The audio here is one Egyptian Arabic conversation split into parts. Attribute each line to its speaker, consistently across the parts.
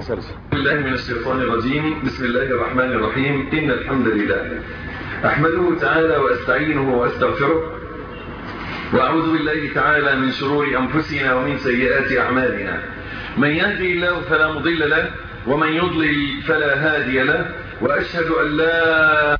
Speaker 1: حصلش
Speaker 2: بالله من الشيطان الرجيم بسم الله الرحمن الرحيم إن الحمد لله أحمده تعالى وأستعينه وأستغفره وأعوذ بالله تعالى من شرور أنفسنا ومن سيئات أعمالنا من يهدي الله فلا مضل له ومن يضلل فلا هادي له وأشهد أن لا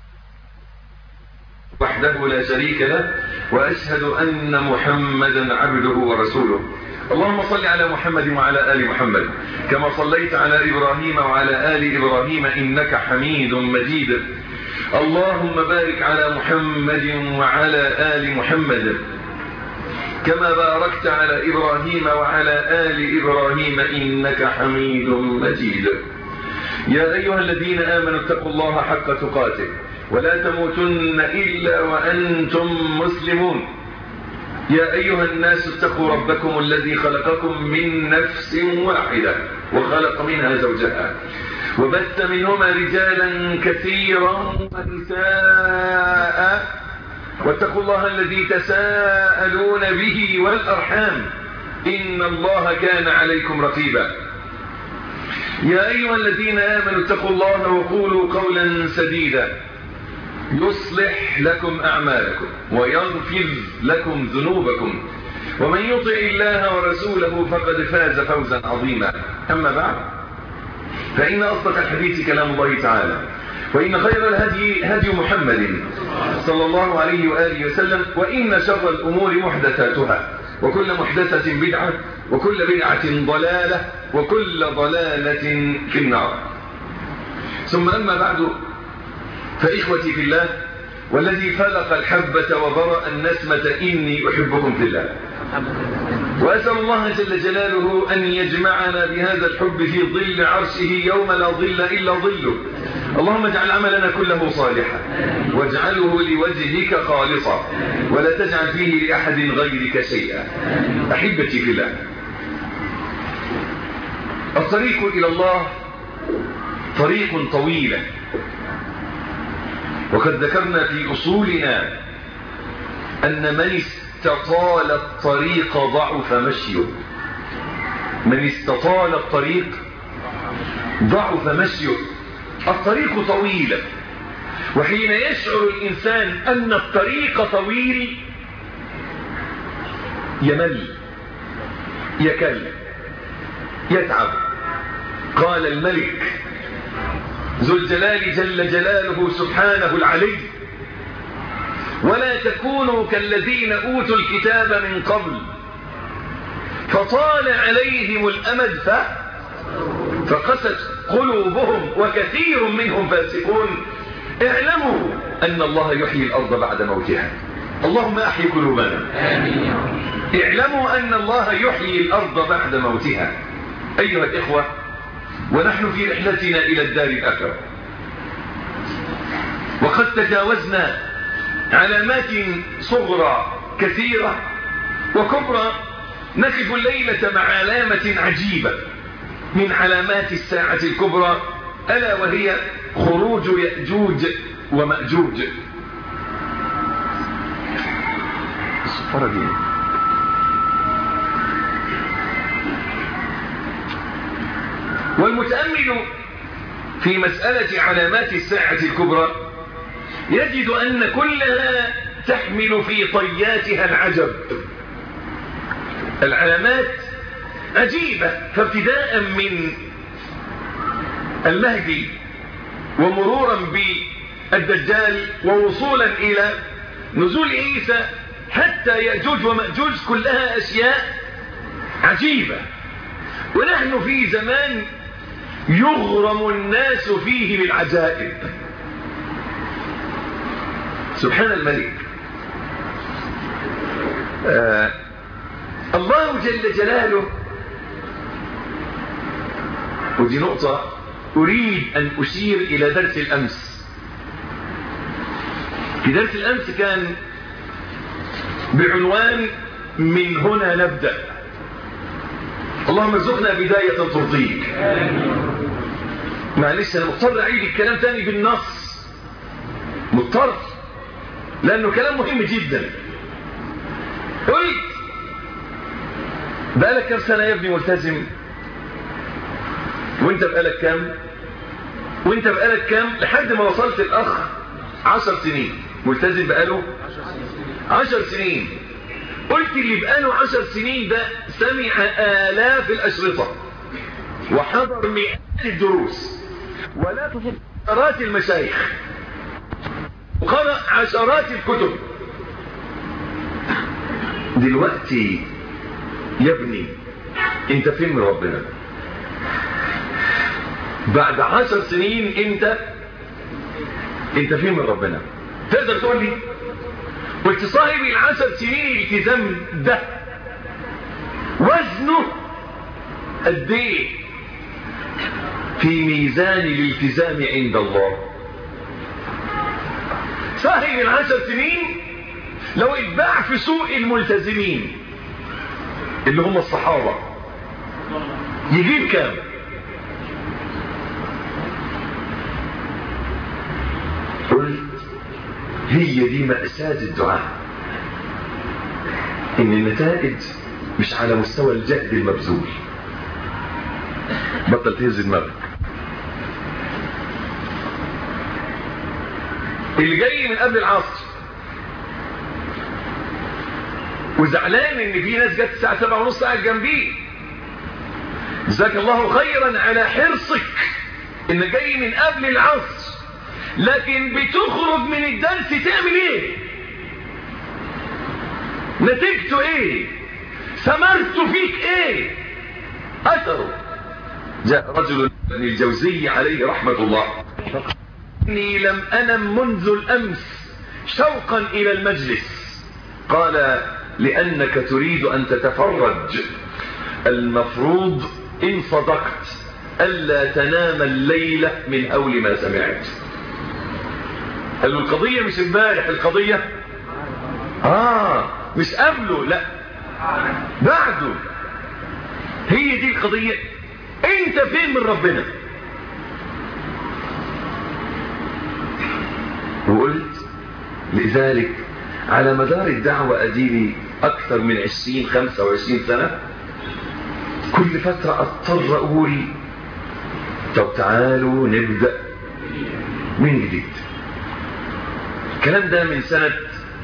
Speaker 2: وحده لا شريك له وأشهد أن محمدا عبده ورسوله اللهم صل على محمد وعلى آل محمد كما صليت على إبراهيم وعلى آل إبراهيم إنك حميد مجيد اللهم بارك على محمد وعلى آل محمد كما باركت على إبراهيم وعلى آل إبراهيم إنك حميد مجيد يا أيها الذين آمنوا اتقوا الله حق تقاته ولا تموتن إلا وأنتم مسلمون يا أيها الناس اتقوا ربكم الذي خلقكم من نفس واحدة وخلق منها زوجها وبث منهما رجالا كثيرا ونساء واتقوا الله الذي تساءلون به والأرحام إن الله كان عليكم رقيبا يا أيها الذين آمنوا اتقوا الله وقولوا قولا سديدا يصلح لكم أعمالكم ويغفر لكم ذنوبكم ومن يطع الله ورسوله فقد فاز فوزا عظيما أما بعد فإن أصدق الحديث كلام الله تعالى وإن خير الهدي هدي محمد صلى الله عليه وآله وسلم وإن شر الأمور محدثاتها وكل محدثة بدعة وكل بدعة ضلالة وكل ضلالة في النار ثم أما بعد فإخوتي في الله والذي فلق الحبة وبرأ النسمة إني أحبكم في الله وأسأل الله جل جلاله أن يجمعنا بهذا الحب في ظل عرشه يوم لا ظل إلا ظله اللهم اجعل عملنا كله صالحا واجعله لوجهك خالصا ولا تجعل فيه لأحد غيرك شيئا أحبتي في الله الطريق إلى الله طريق طويل وقد ذكرنا في أصولنا أن من استطال الطريق ضعف مشيه من استطال الطريق ضعف مشيه الطريق طويلة وحين يشعر الإنسان أن الطريق طويل يمل يكل يتعب قال الملك ذو الجلال جل جلاله سبحانه العلي ولا تكونوا كالذين أوتوا الكتاب من قبل فطال عليهم الأمد ف... فقست قلوبهم وكثير منهم فاسقون اعلموا أن الله يحيي الأرض بعد موتها اللهم أحيي قلوبنا آمين. اعلموا أن الله يحيي الأرض بعد موتها أيها الإخوة ونحن في رحلتنا إلى الدار الآخرة وقد تجاوزنا علامات صغرى كثيرة وكبرى نقف الليلة مع علامة عجيبة من علامات الساعة الكبرى ألا وهي خروج يأجوج ومأجوج الصفارة دي والمتأمل في مسألة علامات الساعة الكبرى يجد أن كلها تحمل في طياتها العجب العلامات عجيبة فابتداء من المهدي ومرورا بالدجال ووصولا إلى نزول عيسى حتى يأجوج ومأجوج كلها أشياء عجيبة ونحن في زمان يغرم الناس فيه بالعجائب سبحان الملك آه الله جل جلاله ودي نقطة أريد أن أشير إلى درس الأمس في درس الأمس كان بعنوان من هنا نبدأ اللهم ارزقنا بداية ترضيك معلش أنا مضطر أعيد الكلام تاني بالنص مضطر لأنه كلام مهم جدا قلت بقالك كم سنة يا ابني ملتزم وانت بقالك كام وانت بقالك كام لحد ما وصلت الاخ عشر سنين ملتزم بقاله عشر سنين قلت اللي بقاله عشر سنين ده سمع آلاف الأشرطة وحضر مئات الدروس ولا عشرات المشايخ وقرأ عشرات الكتب دلوقتي يا ابني انت فين من ربنا بعد عشر سنين انت انت فين من ربنا تقدر تقول لي قلت صاحب العشر سنين الالتزام ده وزنه قد ايه في ميزان الالتزام عند الله صاحب العشر سنين لو اتباع في سوق الملتزمين اللي هم الصحابة يجيب كام قلت هي دي مأساة الدعاء ان النتائج مش على مستوى الجهد المبذول بطل تهز دماغك اللي جاي من قبل العصر وزعلان ان في ناس جت الساعه 7 ونص قاعد جنبيه جزاك الله خيرا على حرصك ان جاي من قبل العصر لكن بتخرج من الدرس تعمل ايه نتيجته ايه ثمرته فيك ايه اثره جاء رجل من الجوزي عليه رحمة الله إني لم أنم منذ الأمس شوقا إلى المجلس قال لأنك تريد أن تتفرج المفروض إن صدقت ألا تنام الليلة من أول ما سمعت قال له القضية مش امبارح القضية آه مش قبله لا بعده هي دي القضية انت فين من ربنا وقلت لذلك على مدار الدعوة أديني أكثر من عشرين خمسة وعشرين سنة كل فترة أضطر أقول طب تعالوا نبدأ من جديد الكلام ده من سنة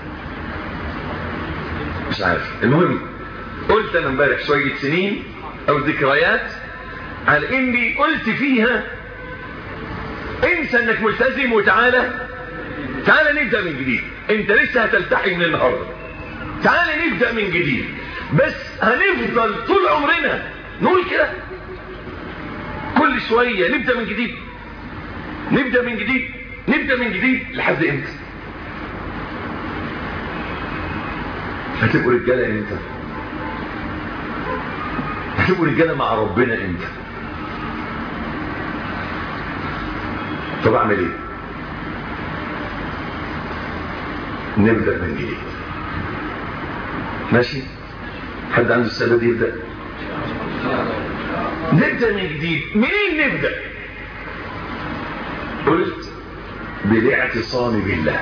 Speaker 2: مش عارف المهم قلت أنا امبارح شوية سنين أو ذكريات على إني قلت فيها انسى انك ملتزم وتعالى تعالى نبدأ من جديد انت لسه هتلتحي من النهاردة تعالى نبدأ من جديد بس هنفضل طول عمرنا نقول كده كل شوية نبدأ من جديد نبدأ من جديد نبدأ من جديد لحد امتى هتبقوا رجالة امتى هتبقوا رجالة مع ربنا امتى طب اعمل ايه نبدأ من جديد ماشي حد عنده السبب يبدأ نبدأ من جديد منين نبدأ قلت بالاعتصام بالله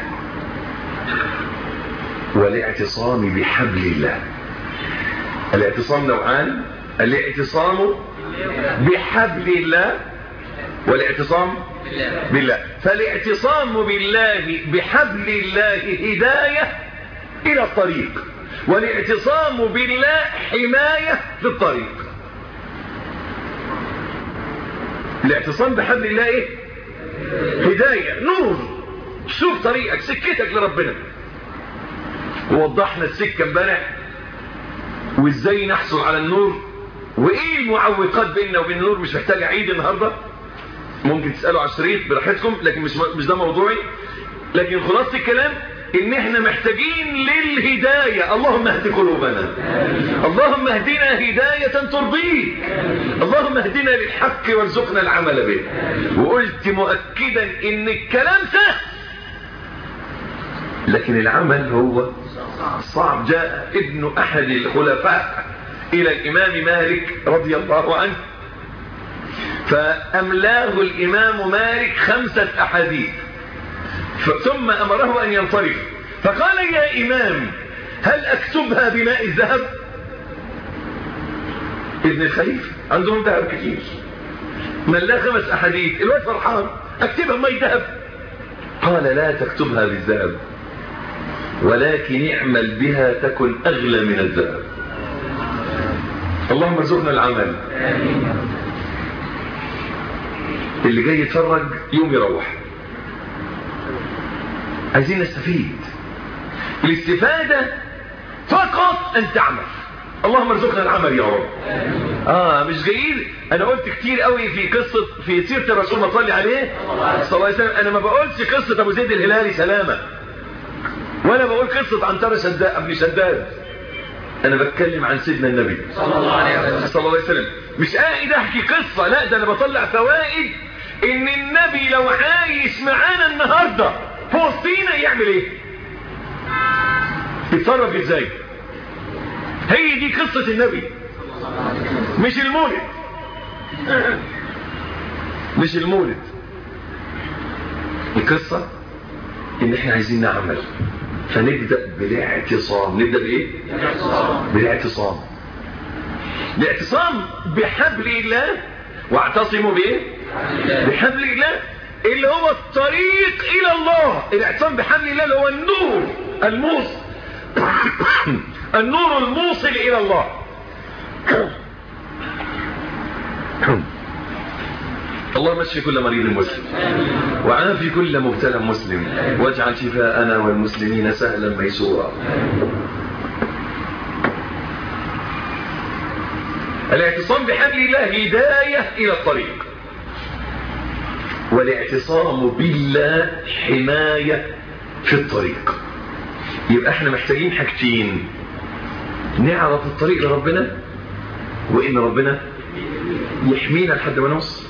Speaker 2: والاعتصام بحبل الله الاعتصام نوعان الاعتصام بحبل الله والاعتصام بالله فالاعتصام بالله بحبل الله هداية إلى الطريق والاعتصام بالله حماية في الطريق الاعتصام بحبل الله ايه هداية نور شوف طريقك سكتك لربنا ووضحنا السكة امبارح وازاي نحصل على النور وايه المعوقات بيننا وبين النور مش محتاج اعيد النهارده ممكن تسالوا على الشريط براحتكم لكن مش مش ده موضوعي لكن خلاصه الكلام ان احنا محتاجين للهدايه اللهم اهد قلوبنا اللهم اهدنا هدايه ترضيك اللهم اهدنا للحق وارزقنا العمل به وقلت مؤكدا ان الكلام سهل لكن العمل هو صعب جاء ابن احد الخلفاء الى الامام مالك رضي الله عنه فاملاه الامام مالك خمسة احاديث ثم امره ان ينصرف فقال يا امام هل اكتبها بماء الذهب ابن الخليفة عندهم ذهب كثير ملاه خمس احاديث الواد فرحان اكتبها مي ذهب قال لا تكتبها بالذهب ولكن اعمل بها تكن اغلى من الذهب اللهم ارزقنا العمل اللي جاي يتفرج يوم يروح عايزين نستفيد الاستفادة فقط ان تعمل اللهم ارزقنا العمل يا رب اه مش جايين انا قلت كتير قوي في قصة في سيرة الرسول ما صلي عليه صلى الله عليه وسلم انا ما بقولش قصة ابو زيد الهلالي سلامة ولا بقول قصة عنتر شداد ابن شداد انا بتكلم عن سيدنا النبي
Speaker 1: صلى الله عليه وسلم
Speaker 2: صلى الله عليه وسلم مش قاعد احكي قصة لا ده انا بطلع فوائد ان النبي لو عايش معانا النهاردة في وسطينا يعمل ايه يتصرف ازاي هي دي قصة النبي مش المولد مش المولد القصة ان احنا عايزين نعمل فنبدأ بالاعتصام نبدأ بايه بالاعتصام الاعتصام بحبل الله واعتصموا بايه بحبل الله اللي هو الطريق الى الله الاعتصام بحبل الله اللي هو النور الموصل النور الموصل الى الله اللهم اشف كل مريض مسلم وعافي كل مبتلى مسلم واجعل شفاءنا والمسلمين سهلا ميسورا الاعتصام بحبل الله هداية إلى الطريق والاعتصام بالله حماية في الطريق يبقى احنا محتاجين حاجتين نعرف الطريق لربنا وإن ربنا يحمينا لحد ما نوصل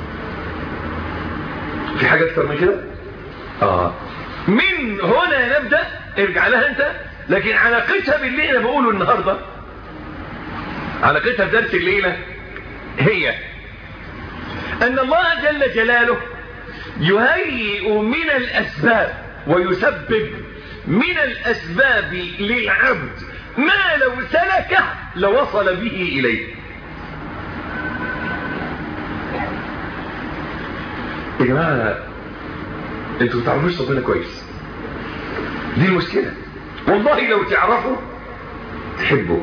Speaker 2: في حاجة أكتر من كده آه من هنا نبدأ ارجع لها أنت لكن علاقتها باللي أنا بقوله النهاردة علاقتها بدرس الليلة هي أن الله جل جلاله يهيئ من الأسباب ويسبب من الأسباب للعبد ما لو سلكه لوصل به إليه يا جماعة انتوا ما تعرفوش ربنا كويس دي المشكلة والله لو تعرفوا تحبوا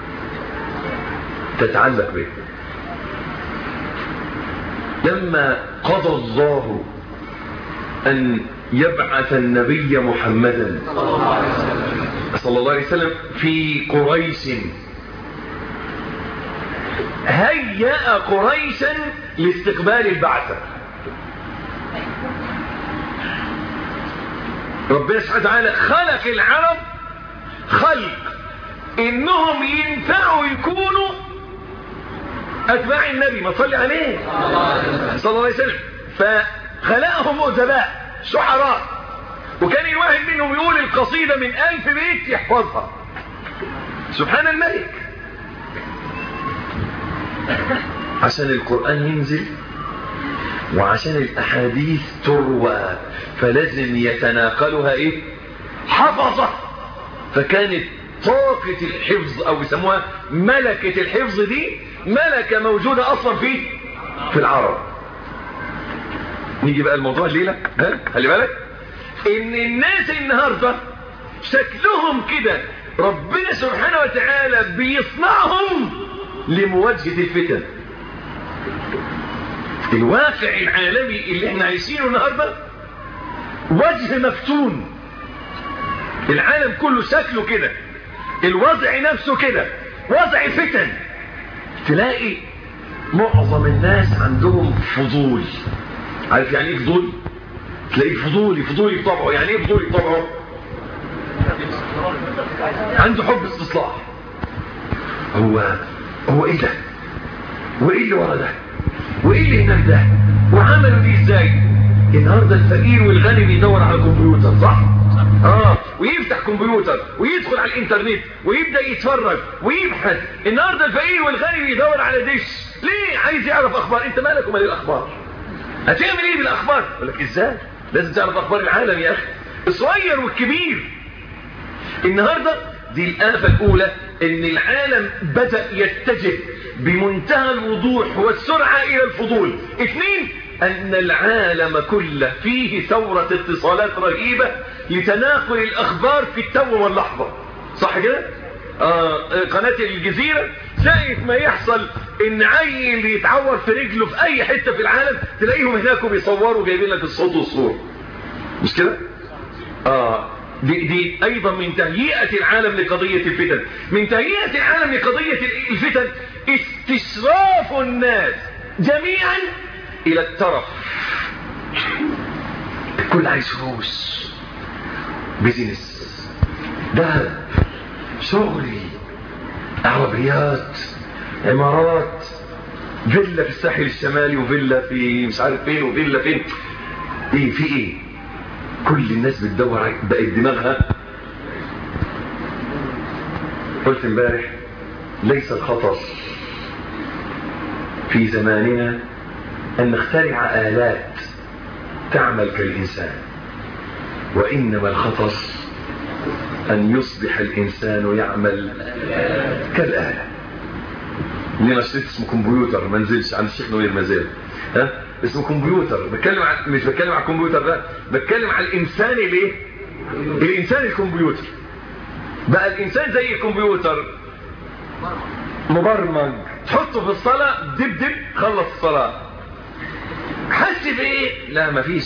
Speaker 2: تتعلق به لما قضى الله أن يبعث النبي محمدا صلى الله عليه وسلم في قريش هيأ قريشا لاستقبال البعثة ربنا سبحانه وتعالى خلق العرب خلق انهم ينفعوا يكونوا اتباع النبي ما صلي عليه صلى الله عليه وسلم فخلقهم ادباء شعراء وكان الواحد منهم يقول القصيدة من الف بيت يحفظها سبحان الملك عشان القرآن ينزل وعشان الاحاديث تروى فلازم يتناقلها ايه حفظة فكانت طاقة الحفظ او يسموها ملكة الحفظ دي ملكة موجودة اصلا في في العرب نيجي بقى الموضوع الليلة ها خلي بالك ان الناس النهاردة شكلهم كده ربنا سبحانه وتعالى بيصنعهم لمواجهة الفتن الواقع العالمي اللي احنا عايشينه النهارده وجه مفتون العالم كله شكله كده الوضع نفسه كده وضع فتن تلاقي معظم الناس عندهم فضول عارف يعني ايه فضول تلاقيه فضولي فضولي بطبعه يعني ايه فضولي بطبعه عنده حب استصلاح هو هو ايه ده وايه اللي ورا ده وايه اللي هناك ده وعملوا دي ازاي النهارده الفقير والغني بيدور على كمبيوتر صح اه ويفتح كمبيوتر ويدخل على الانترنت ويبدا يتفرج ويبحث النهارده الفقير والغني بيدور على دش ليه عايز يعرف اخبار انت مالك ومال الاخبار هتعمل ايه بالاخبار يقول لك ازاي لازم تعرف اخبار العالم يا اخي الصغير والكبير النهارده دي الآفة الأولى ان العالم بدأ يتجه بمنتهى الوضوح والسرعة إلى الفضول اثنين أن العالم كله فيه ثورة اتصالات رهيبة لتناقل الأخبار في التو واللحظة صح كده؟ آه قناة الجزيرة شايف ما يحصل ان عيل يتعور في رجله في اي حتة في العالم تلاقيهم هناك بيصوروا جايبين لك الصوت والصور مش كده اه دي, دي ايضا من تهيئة العالم لقضية الفتن من تهيئة العالم لقضية الفتن استشراف الناس جميعا الى الترف الكل عايز فلوس بيزنس ذهب شغلي عربيات عمارات فيلا في الساحل الشمالي وفيلا في مش عارف فين وفيلا فين ايه في ايه كل الناس بتدور بقت دماغها قلت امبارح ليس الخطر في زماننا ان نخترع آلات تعمل كالإنسان وإنما الخطر أن يصبح الإنسان يعمل كالآلة لنا شريط اسمه كمبيوتر ما نزلش عن الشيخ نوير ما زال ها اسمه كمبيوتر بتكلم عن مش بتكلم عن الكمبيوتر ده بتكلم عن الإنسان الايه الإنسان الكمبيوتر بقى الإنسان زي الكمبيوتر مبرمج تحطه في الصلاة دب دب خلص الصلاة حس بايه لا مفيش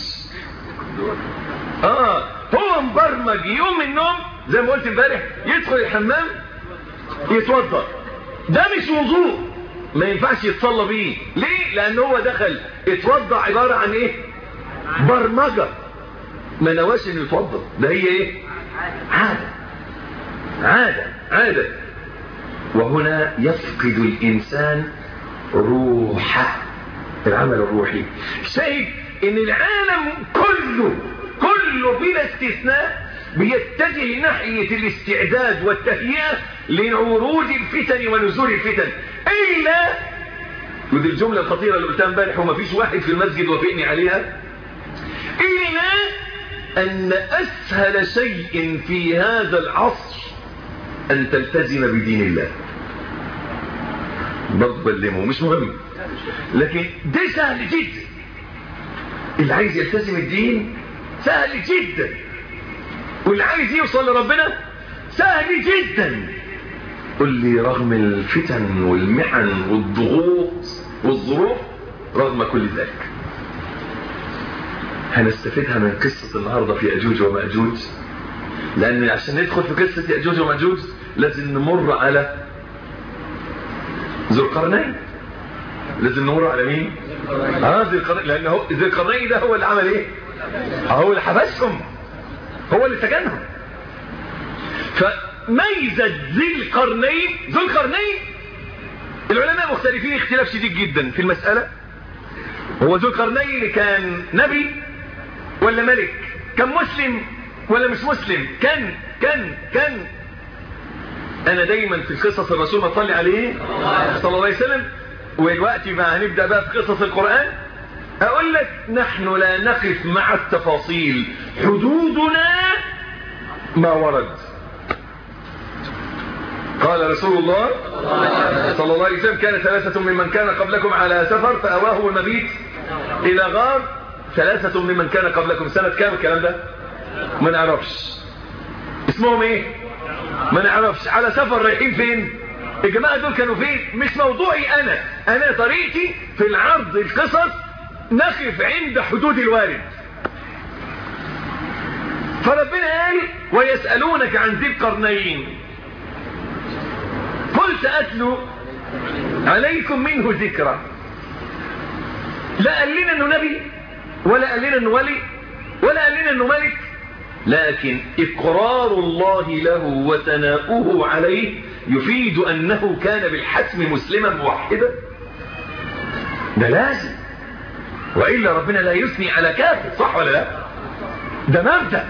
Speaker 2: اه هو مبرمج يوم من النوم زي ما قلت امبارح يدخل الحمام يتوضا ده مش وضوء ما ينفعش يتصلى بيه ليه لان هو دخل اتوضا عباره عن ايه برمجه ما نواش انه يتوضا ده هي ايه عاده عاده عاده وهنا يفقد الانسان روحه العمل الروحي شايف ان العالم كله كله بلا استثناء بيتجه ناحية الاستعداد والتهيئة لعروج الفتن ونزول الفتن إلا ودي الجملة الخطيرة اللي قلتها امبارح وما فيش واحد في المسجد وافقني عليها إلا أن أسهل شيء في هذا العصر أن تلتزم بدين الله بلمه مش مهم لكن ده سهل جدا اللي عايز يلتزم الدين سهل جدا واللي عايز يوصل لربنا سهل جدا قل لي رغم الفتن والمحن والضغوط والظروف رغم كل ذلك هنستفيدها من قصة النهاردة في أجوج ومأجوج لأن عشان ندخل في قصة يأجوج ومأجوج لازم نمر على ذو القرنين لازم نمر على مين اه ذي القرنين لان هو ذي القرنين ده هو اللي عمل ايه هو اللي حبسهم هو اللي سجنهم فميزة ذي القرنين ذو القرنين العلماء مختلفين اختلاف شديد جدا في المسألة هو ذو القرنين كان نبي ولا ملك كان مسلم ولا مش مسلم كان كان كان انا دايما في قصص الرسول ما صلي عليه صلى الله عليه وسلم ودلوقتي ما هنبدأ بقى في قصص القرآن أقول لك نحن لا نقف مع التفاصيل حدودنا ما ورد قال رسول الله صلى الله عليه وسلم كان ثلاثة ممن كان قبلكم على سفر فأواه المبيت إلى غار ثلاثة ممن كان قبلكم سنة كام الكلام ده ما نعرفش اسمهم ايه ما نعرفش على سفر رايحين فين الجماعة دول كانوا فين مش موضوعي انا انا طريقتي في العرض القصص نقف عند حدود الوارد فربنا قال ويسألونك عن ذي القرنين قلت أتلو عليكم منه ذكرى لا قال لنا انه نبي ولا قال لنا انه ولي ولا قال لنا انه ملك لكن اقرار الله له وثناؤه عليه يفيد انه كان بالحتم مسلما موحدا ده لازم وإلا ربنا لا يثني على كافر صح ولا لا ده مبدأ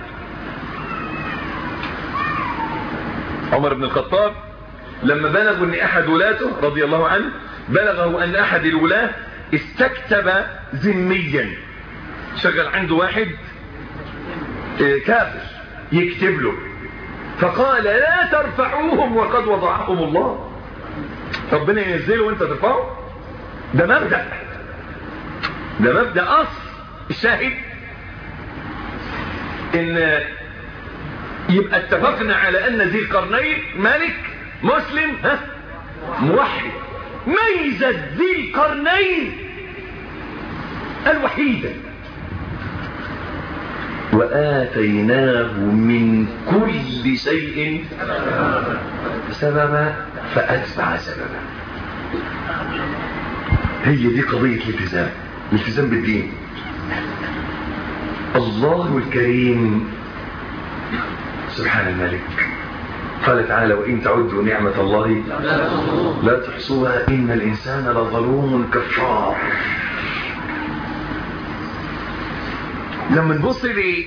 Speaker 2: عمر بن الخطاب لما بلغوا ان احد ولاته رضي الله عنه بلغه ان احد الولاة استكتب ذميا شغل عنده واحد كافر يكتب له فقال لا ترفعوهم وقد وضعهم الله ربنا ينزله وانت ترفعه ده مبدأ ده مبدأ أصل الشاهد ان يبقى اتفقنا على ان ذي القرنين ملك مسلم ها موحد ميزة ذي القرنين الوحيدة وآتيناه من كل شيء سببا فأتبع سببا هي دي قضية الالتزام الالتزام بالدين الله الكريم سبحان الملك قال تعالى وإن تعدوا نعمة الله لا تحصوها إن الإنسان لظلوم كفار لما نبص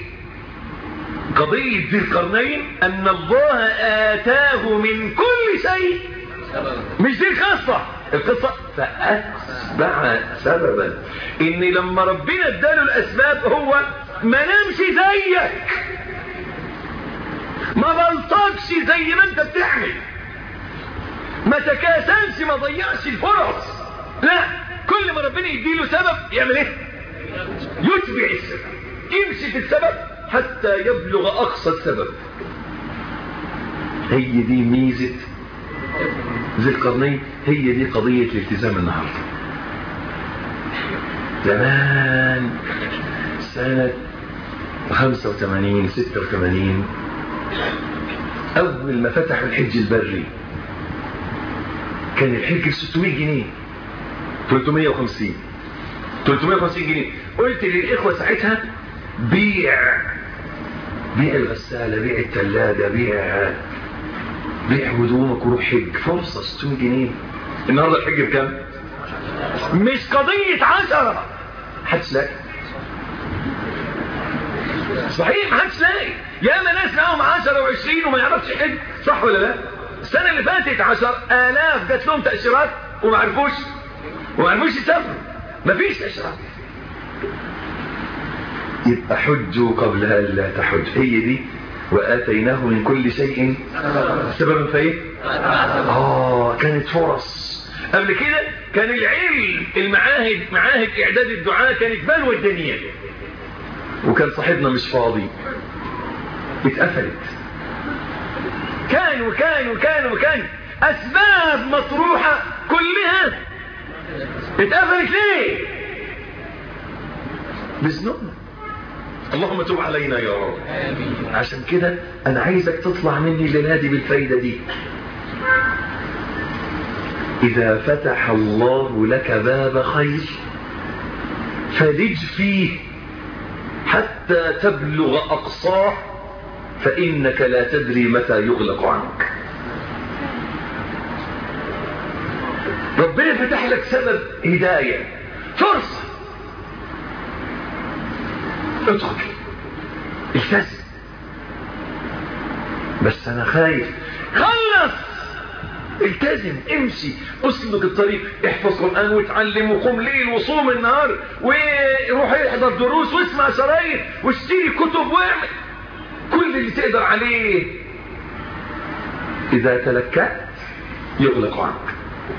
Speaker 2: لقضية ذي القرنين أن الله آتاه من كل شيء مش دي القصة القصة فأتبع سببا إن لما ربنا اداله الأسباب هو ما نمشي زيك ما بلطقش زي ما انت بتعمل ما تكاسلش ما ضيعش الفرص لا كل ما ربنا يديله سبب يعمل ايه يتبع السبب يمشي في السبب حتى يبلغ اقصى السبب هي دي ميزة ذي القرنين هي دي قضية الالتزام النهاردة زمان سنة 85 86 أول ما فتحوا الحج البري كان الحج ب 600 جنيه 350 350 جنيه قلت للإخوة ساعتها بيع بيع الغسالة بيع الثلاجة بيع بيع هدومك وروح حج فرصة 600 جنيه النهارده الحج بكام؟ مش قضية عشرة حدش لاقي صحيح ما حدش لاقي ياما ناس معاهم 10 و20 وما يعرفش يحج صح ولا لا السنه اللي فاتت 10000 جات لهم تاشيرات وما عرفوش وما عرفوش يسافروا مفيش تاشيرات يبقى حجوا قبل ان لا تحج هي دي واتيناه من كل شيء سببا فايه اه كانت فرص قبل كده كان العلم المعاهد معاهد اعداد الدعاء كانت بلوى الدنيا وكان صاحبنا مش فاضي اتقفلت كان وكان وكان وكان اسباب مطروحة كلها اتقفلت ليه بذنوبنا اللهم تب علينا يا رب عشان كده انا عايزك تطلع مني الليله دي بالفايده دي اذا فتح الله لك باب خير فلج فيه حتى تبلغ اقصاه فانك لا تدري متى يغلق عنك ربنا فتح لك سبب هدايه فرصه ادخل التزم بس انا خايف خلص التزم امشي اسلك الطريق احفظ قرآن واتعلم وقوم ليل وصوم النهار وروح احضر دروس واسمع شرايط واشتري كتب واعمل كل اللي تقدر عليه اذا تلكأت يغلق عنك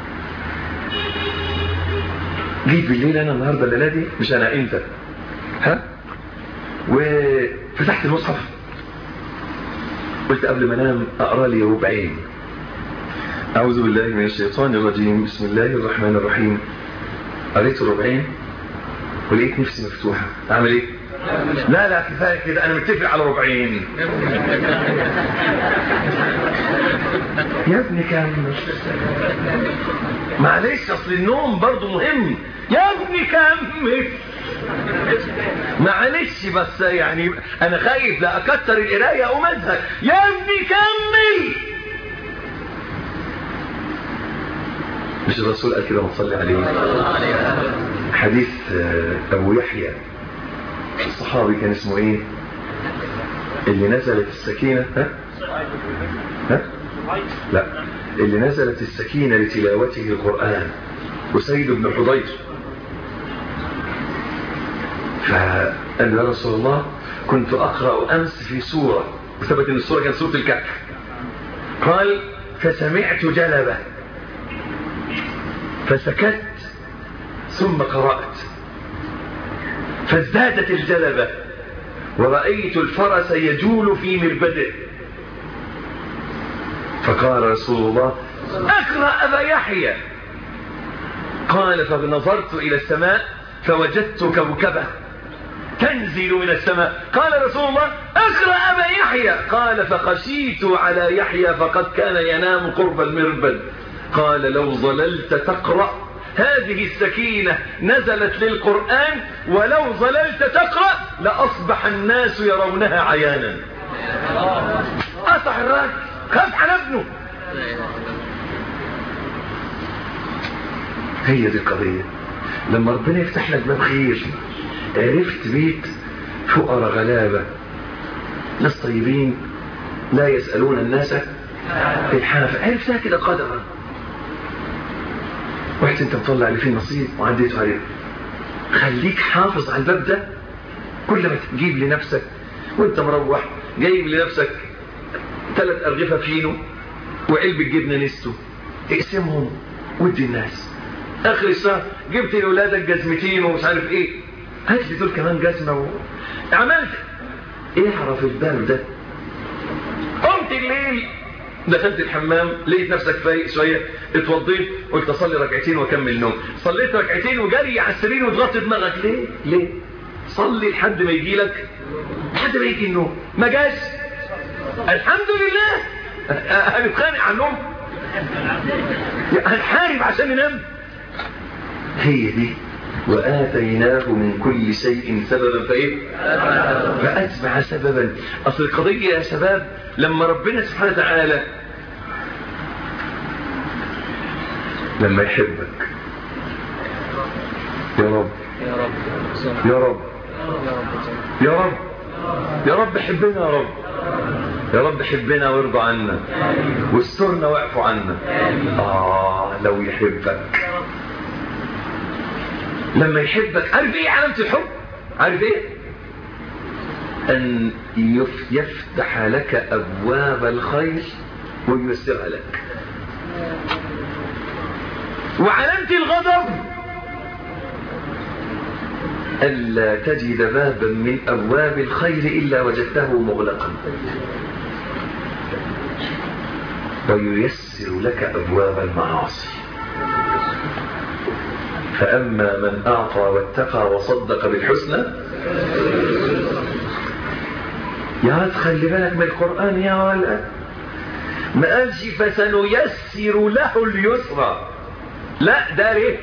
Speaker 2: جيت بالليل انا النهارده الليله دي مش انا انت ها وفتحت المصحف قلت قبل ما انام اقرا لي ربعين اعوذ بالله من الشيطان الرجيم بسم الله الرحمن الرحيم قريت ربعين ولقيت نفسي مفتوحه اعمل ايه لا لا كفايه كده انا متفق على ربعين يا ابني كمل معلش اصل النوم برضه مهم يا ابني كمل معلش بس يعني انا خايف لا اكتر القرايه او ازهق يا ابني كمل مش الرسول قال كده مصلي عليه حديث ابو يحيى الصحابي كان اسمه ايه اللي نزلت السكينه ها ها لا اللي نزلت السكينه لتلاوته القران وسيد بن حضير فقال له يا رسول الله كنت أقرأ أمس في سورة وثبت ان السورة كانت سورة الكهف قال فسمعت جلبة فسكت ثم قرأت فازدادت الجلبة ورأيت الفرس يجول في مربده فقال رسول الله اقرأ أبا يحيى قال فنظرت إلى السماء فوجدت كوكبة تنزل من السماء قال رسول الله اقرأ أبا يحيى قال فخشيت على يحيى فقد كان ينام قرب المربد قال لو ظللت تقرأ هذه السكينة نزلت للقرآن ولو ظللت تقرأ لأصبح الناس يرونها عيانا أصح الراجل خاف على ابنه هي دي القضية لما ربنا يفتح لك باب خير عرفت بيت فقراء غلابة ناس طيبين لا يسألون الناس الحافة عرفتها كده قدرا واحد انت مطلع اللي فيه نصيب وعديته عليه خليك حافظ على الباب ده كل ما تجيب لنفسك وانت مروح جايب لنفسك ثلاث أرغفة فينو وعلبة جبنة نستو اقسمهم ودي الناس اخر الشهر جبت لاولادك جزمتين ومش عارف ايه هات لي دول كمان جزمه و... عملت اعرف الباب ده قمت الليل دخلت الحمام لقيت نفسك فايق شويه اتوضيت قلت اصلي ركعتين واكمل نوم صليت ركعتين وجري على السرير وتغطي دماغك ليه ليه صلي لحد ما يجي لك لحد ما يجي النوم ما جاش الحمد لله هنتخانق على النوم هنحارب عشان ننام هي دي وآتيناه من كل شيء سببا فإيه فأتبع سببا أصل القضية يا شباب لما ربنا سبحانه وتعالى لما يحبك يا رب
Speaker 1: يا رب
Speaker 2: يا رب
Speaker 1: يا رب
Speaker 2: يا رب يا رب حبنا يا رب يا رب حبنا وارضى عنا واسترنا واعفو عنا آه لو يحبك لما يحبك عارف ايه علامة الحب عارف ايه ان يف- يفتح لك ابواب الخير وييسرها لك وعلامة الغضب ألا تجد بابا من أبواب الخير إلا وجدته مغلقا وييسر لك أبواب المعاصي فأما من أعطى واتقى وصدق بالحسنى يا تخلي بالك من القرآن يا ولد ما قالش فسنيسر له اليسرى لا ده ليه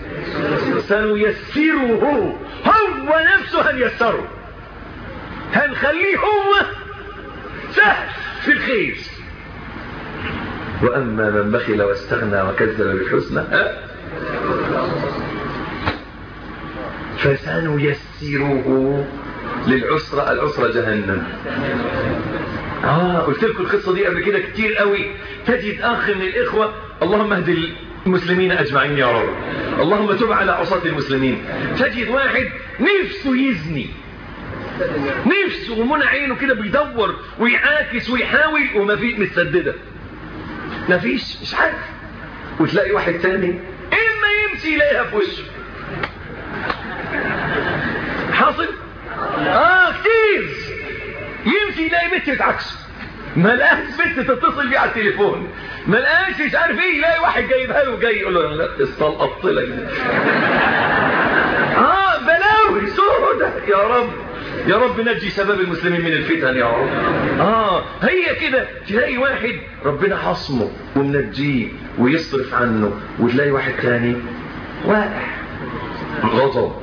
Speaker 2: سنيسره هو نفسه هنيسره هنخليه هو سهل في الخير وأما من بخل واستغنى وكذب بالحسنى ها؟ فسنيسره للعسرة العسرة جهنم آه قلت لكم القصة دي قبل كده كتير قوي تجد أخ من الإخوة اللهم اهد المسلمين أجمعين يا رب اللهم تب على عصاة المسلمين تجد واحد نفسه يزني نفسه ومنع عينه كده بيدور ويعاكس ويحاول وما في متسددة ما فيش مش عارف وتلاقي واحد تاني اما يمشي يلاقيها في وشه حاصل اه كتير يمشي يلاقي بنت بتعكسه ما لقاش بنت تتصل بيه على التليفون ما لقاش مش عارف ايه يلاقي واحد جايبها له جاي يقول له لا استلقطت لك اه بلاوي سودة يا رب يا رب نجي شباب المسلمين من الفتن يا رب اه هي كده تلاقي واحد ربنا حصمه ومنجيه ويصرف عنه وتلاقي واحد تاني واقع غضب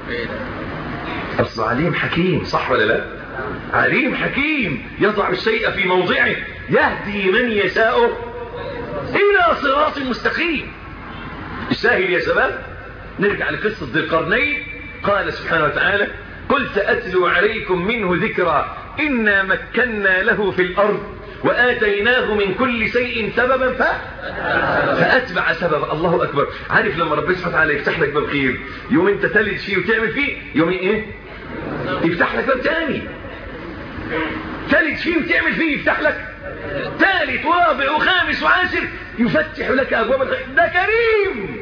Speaker 2: اصل عليم حكيم صح ولا لا عليم حكيم يضع الشيء في موضعه يهدي من يشاء الى صراط مستقيم الشاهد يا شباب نرجع لقصة ذي القرنين قال سبحانه وتعالى قل سأتلو عليكم منه ذكرى إنا مكنا له في الأرض وآتيناه من كل شيء سببا ف... فأتبع سببا الله أكبر عارف لما ربنا سبحانه وتعالى يفتح لك باب خير يوم أنت تلج فيه وتعمل فيه يوم إيه يفتح لك باب تاني ثالث فيه وتعمل فيه يفتح لك ثالث ورابع وخامس وعاشر يفتح لك ابواب الخير ده كريم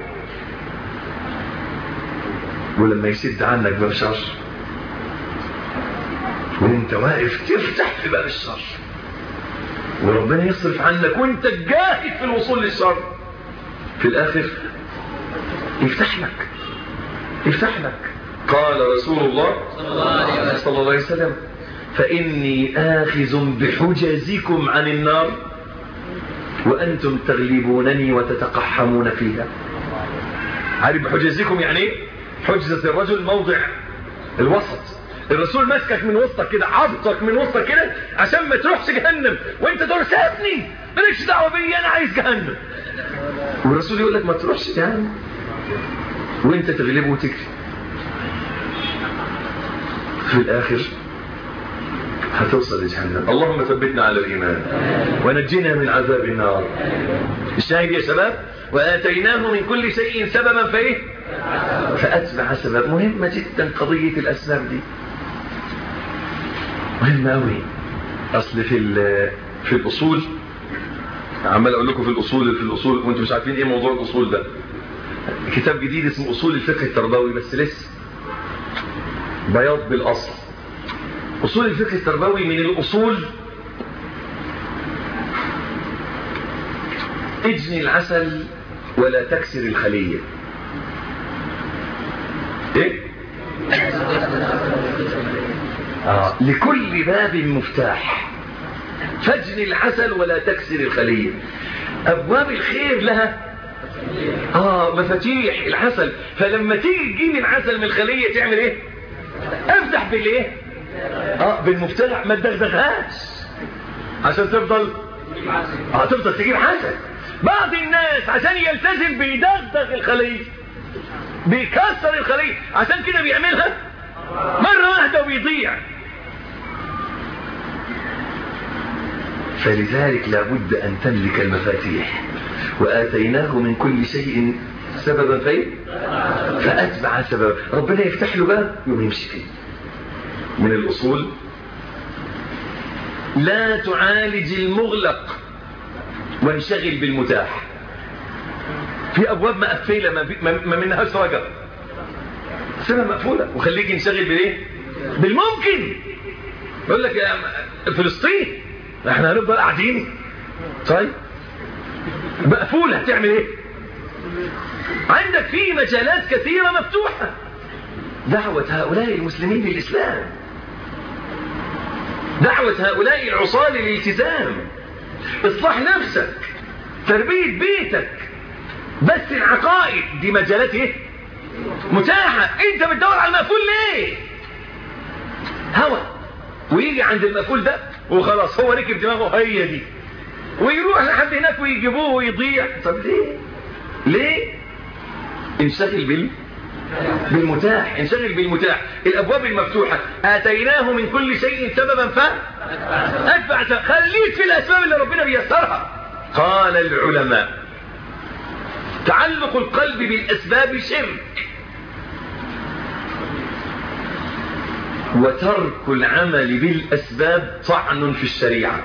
Speaker 2: ولما يسد عنك باب شر وانت واقف تفتح في باب الشر وربنا يصرف عنك وانت جاهد في الوصول للشر في الاخر يفتح لك يفتح لك قال رسول الله صلى الله عليه وسلم فإني آخذ بحجزكم عن النار وأنتم تغلبونني وتتقحمون فيها عارف بحجزكم يعني ايه حجزة الرجل موضع الوسط الرسول ماسكك من وسطك كده عضتك من وسطك كده عشان ما تروحش جهنم وانت تقول سيبني مالكش دعوه بيا انا عايز جهنم والرسول يقول لك ما تروحش جهنم وانت تغلبه وتجري في الاخر هتوصل لجهنم اللهم ثبتنا على الايمان ونجنا من عذاب النار الشاهد يا شباب واتيناه من كل شيء سببا فايه فاتبع سبب مهمه جدا قضيه الاسباب دي مهمه قوي اصل في في الاصول عمال اقول لكم في الاصول في الاصول وانتم مش عارفين ايه موضوع الاصول ده كتاب جديد اسمه اصول الفقه التربوي بس لسه بياض بالاصل اصول الفقه التربوي من الاصول اجني العسل ولا تكسر الخليه ايه آه. لكل باب مفتاح فاجني العسل ولا تكسر الخليه ابواب الخير لها اه مفاتيح العسل فلما تيجي تجيب العسل من الخليه تعمل ايه افتح بالايه اه بالمفتاح ما تدغدغهاش عشان تفضل اه تفضل تجيب عسل بعض الناس عشان يلتزم بيدغدغ الخليه بيكسر الخليه عشان كده بيعملها مره واحده وبيضيع فلذلك لابد ان تملك المفاتيح واتيناه من كل شيء سببا فيه فاتبع سببا ربنا يفتح له باب يوم يمشي فيه من الاصول لا تعالج المغلق وانشغل بالمتاح في ابواب مقفله ما, ما منهاش رجل سنه مقفوله وخليك ينشغل بالايه بالممكن يقول لك يا فلسطين احنا هنفضل قاعدين طيب مقفوله هتعمل ايه عندك في مجالات كثيره مفتوحه دعوه هؤلاء المسلمين للاسلام دعوه هؤلاء العصاه للالتزام اصلاح نفسك تربيه بيتك بس العقائد دي مجالات ايه متاحة انت بتدور على المقفول ليه هوى ويجي عند المقفول ده وخلاص هو ركب دماغه هي دي ويروح لحد هناك ويجيبوه ويضيع طب ليه ليه انشغل بال بالمتاح انشغل بالمتاح الابواب المفتوحة اتيناه من كل شيء سببا ف اتبع خليك في الاسباب اللي ربنا بيسرها قال العلماء تعلق القلب بالاسباب شرك وترك العمل بالاسباب طعن في الشريعه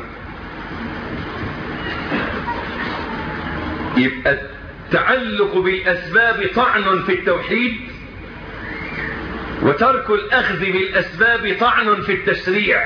Speaker 2: يبقى التعلق بالاسباب طعن في التوحيد وترك الاخذ بالاسباب طعن في التشريع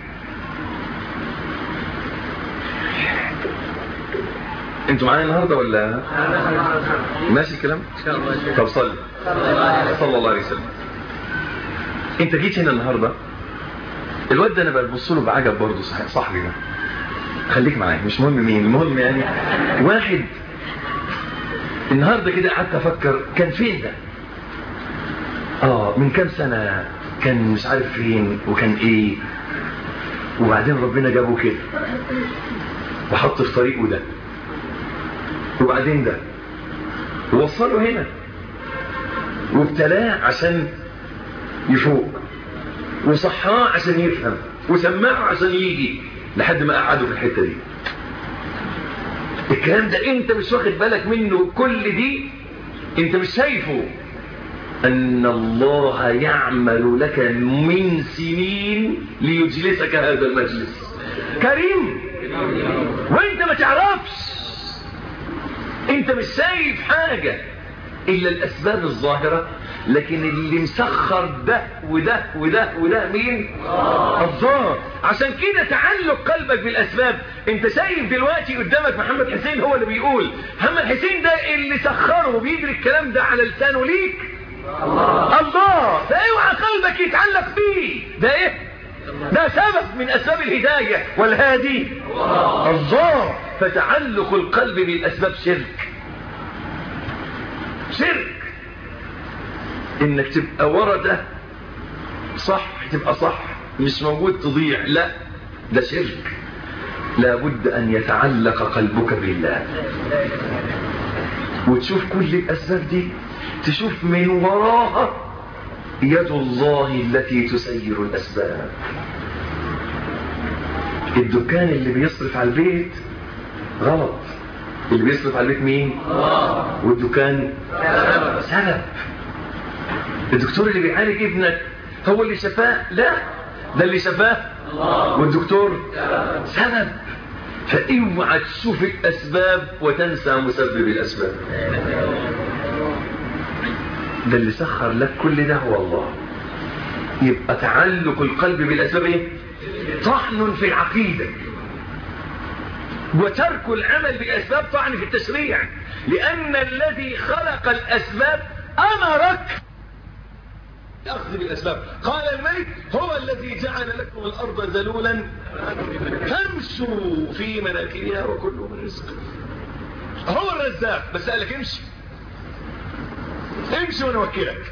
Speaker 2: انتوا معايا النهارده ولا ماشي الكلام طب صلي صلى الله عليه وسلم انت جيت هنا النهارده الواد ده انا ببص له بعجب برضه صح صاحبي ده خليك معايا مش مهم مين المهم يعني واحد النهارده كده قعدت افكر كان فين ده اه من كام سنه كان مش عارف فين وكان ايه وبعدين ربنا جابه كده وحط في طريقه ده وبعدين ده ووصله هنا وابتلاه عشان يفوق وصحاه عشان يفهم وسمعه عشان يجي لحد ما قعده في الحته دي الكلام ده انت مش واخد بالك منه كل دي انت مش شايفه أن الله يعمل لك من سنين ليجلسك هذا المجلس كريم وانت ما تعرفش انت مش شايف حاجة الا الاسباب الظاهرة لكن اللي مسخر ده وده وده وده مين الله عشان كده تعلق قلبك بالاسباب انت شايف دلوقتي قدامك محمد حسين هو اللي بيقول محمد حسين ده اللي سخره وبيجري الكلام ده على لسانه ليك الله الله فاوعى قلبك يتعلق بيه ده ايه ده سبب من اسباب الهداية والهادي الله فتعلق القلب بالاسباب شرك شرك انك تبقى ورا ده صح تبقى صح مش موجود تضيع لا ده شرك لابد ان يتعلق قلبك بالله وتشوف كل الاسباب دي تشوف من وراها يد الله التي تسير الاسباب الدكان اللي بيصرف على البيت غلط اللي بيصرف على البيت مين والدكان سبب الدكتور اللي بيعالج ابنك هو اللي شفاه لا ده اللي شفاه والدكتور سبب فاوعى تشوف الاسباب وتنسى مسبب الاسباب ده اللي سخر لك كل ده هو الله يبقى تعلق القلب بالاسباب ايه طعن في العقيده وترك العمل بالاسباب طعن في التشريع لان الذي خلق الاسباب امرك الأخذ بالأسباب قال الملك هو الذي جعل لكم الأرض ذلولا فامشوا في مناكبها وكلوا من رزق هو الرزاق بس قال لك امشي امشي ونوكلك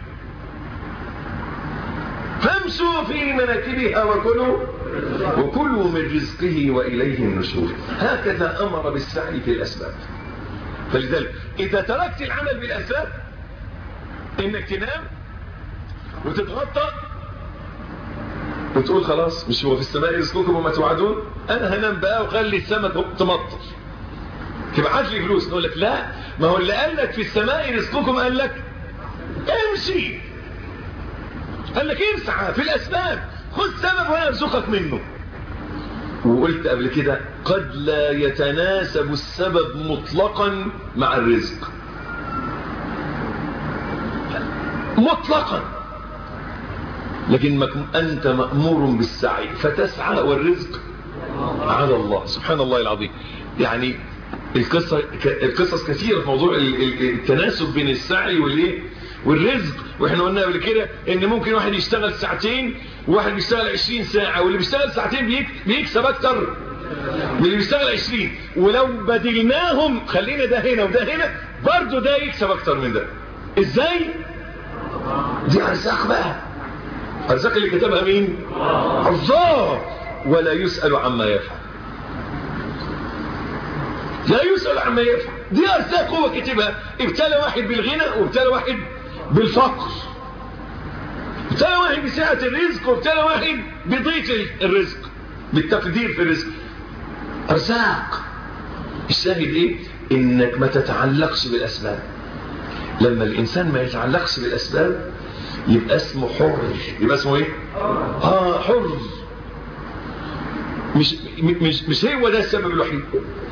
Speaker 2: فامشوا في مناكبها وكلوا وكلوا من رزقه وإليه النشور هكذا أمر بالسعي في الأسباب فلذلك إذا تركت العمل بالأسباب إنك تنام وتتغطى وتقول خلاص مش هو في السماء رزقكم وما توعدون انا هنام بقى وخلي السماء تمطر تبعت لي فلوس نقول لك لا ما هو اللي قال لك في السماء رزقكم قال لك امشي قال لك امسعى في الاسباب خذ سبب وانا ارزقك منه وقلت قبل كده قد لا يتناسب السبب مطلقا مع الرزق مطلقا لكن أنت مأمور بالسعي فتسعى والرزق على الله سبحان الله العظيم يعني القصة القصص كثيرة في موضوع التناسب بين السعي والايه والرزق واحنا قلنا قبل كده ان ممكن واحد يشتغل ساعتين وواحد بيشتغل 20 ساعة واللي بيشتغل ساعتين بيكسب اكتر من اللي بيشتغل 20 ولو بدلناهم خلينا ده هنا وده هنا برضه ده يكسب اكتر من ده ازاي دي ارزاق بقى ارزاق اللي كتبها مين الله ولا يسأل عما يفعل لا يسأل عما يفعل دي ارزاق هو كتبها ابتلى واحد بالغنى وابتلى واحد بالفقر ابتلى واحد بسعة الرزق وابتلى واحد بضيق الرزق بالتقدير في الرزق ارزاق الشاهد ايه انك ما تتعلقش بالاسباب لما الانسان ما يتعلقش بالاسباب يبقى اسمه حر يبقى اسمه ايه اه حر مش مش مش هو ده السبب الوحيد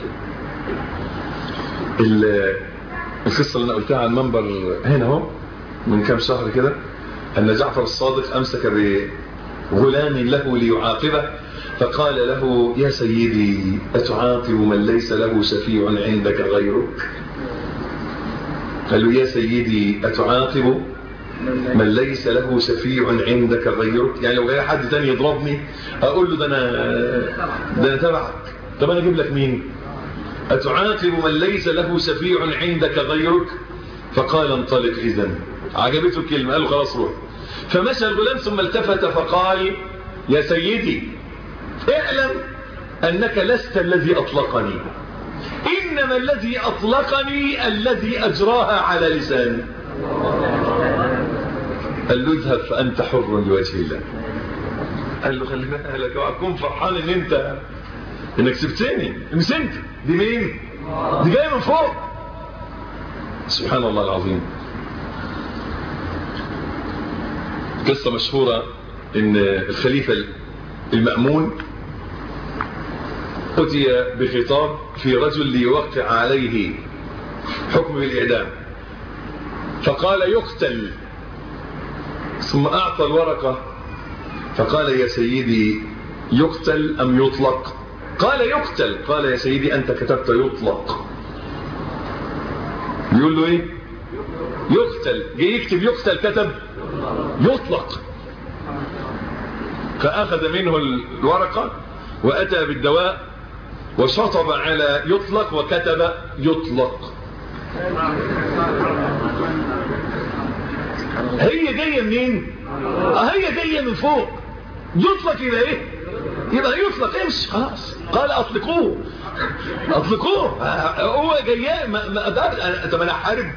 Speaker 2: القصه اللي انا قلتها على المنبر هنا اهو من كام شهر كده ان جعفر الصادق امسك بغلام له ليعاقبه فقال له يا سيدي اتعاقب من ليس له شفيع عندك غيرك قال له يا سيدي اتعاقب من ليس له شفيع عندك غيرك يعني لو جاي حد تاني يضربني اقول له ده انا ده انا تبعك طب انا اجيب لك مين اتعاقب من ليس له شفيع عندك غيرك فقال انطلق اذا عجبته الكلمه قال له خلاص روح فمشى الغلام ثم التفت فقال يا سيدي اعلم انك لست الذي اطلقني انما الذي اطلقني الذي اجراها على لساني قال له اذهب فأنت حر لوجه الله قال له خلي بالك وأكون فرحان ان انت انك سبتني مش انت دي مين دي جايه من فوق سبحان الله العظيم قصة مشهورة ان الخليفة المأمون أتي بخطاب في رجل ليوقع عليه حكم بالإعدام فقال يقتل ثم أعطى الورقة فقال يا سيدي يقتل أم يطلق قال يقتل قال يا سيدي أنت كتبت يطلق يقول له ايه يقتل جه يكتب يقتل كتب يطلق فأخذ منه الورقة وأتى بالدواء وشطب على يطلق وكتب يطلق هي جاية منين هي جاية من فوق يطلق يبقى ايه يبقى يطلق امشي خلاص قال اطلقوه اطلقوه هو جاي ما ما طب انا حارب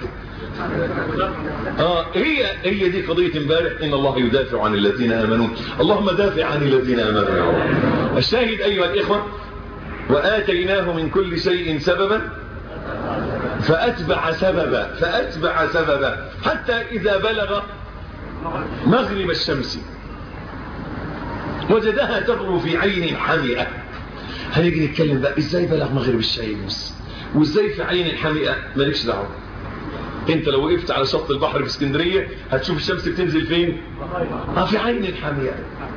Speaker 2: اه هي هي دي قضيه امبارح ان الله يدافع عن الذين امنوا اللهم دافع عن الذين امنوا يا رب الشاهد ايها الاخوه واتيناه من كل شيء سببا فاتبع سببا فاتبع سببا حتى اذا بلغ مغرب الشمس وجدها تغرو في عين حمئة هنيجي نتكلم بقى ازاي بلغ مغرب الشمس وازاي في عين حمئة مالكش دعوه انت لو وقفت على شط البحر في اسكندرية هتشوف الشمس بتنزل فين اه في عين الحمئة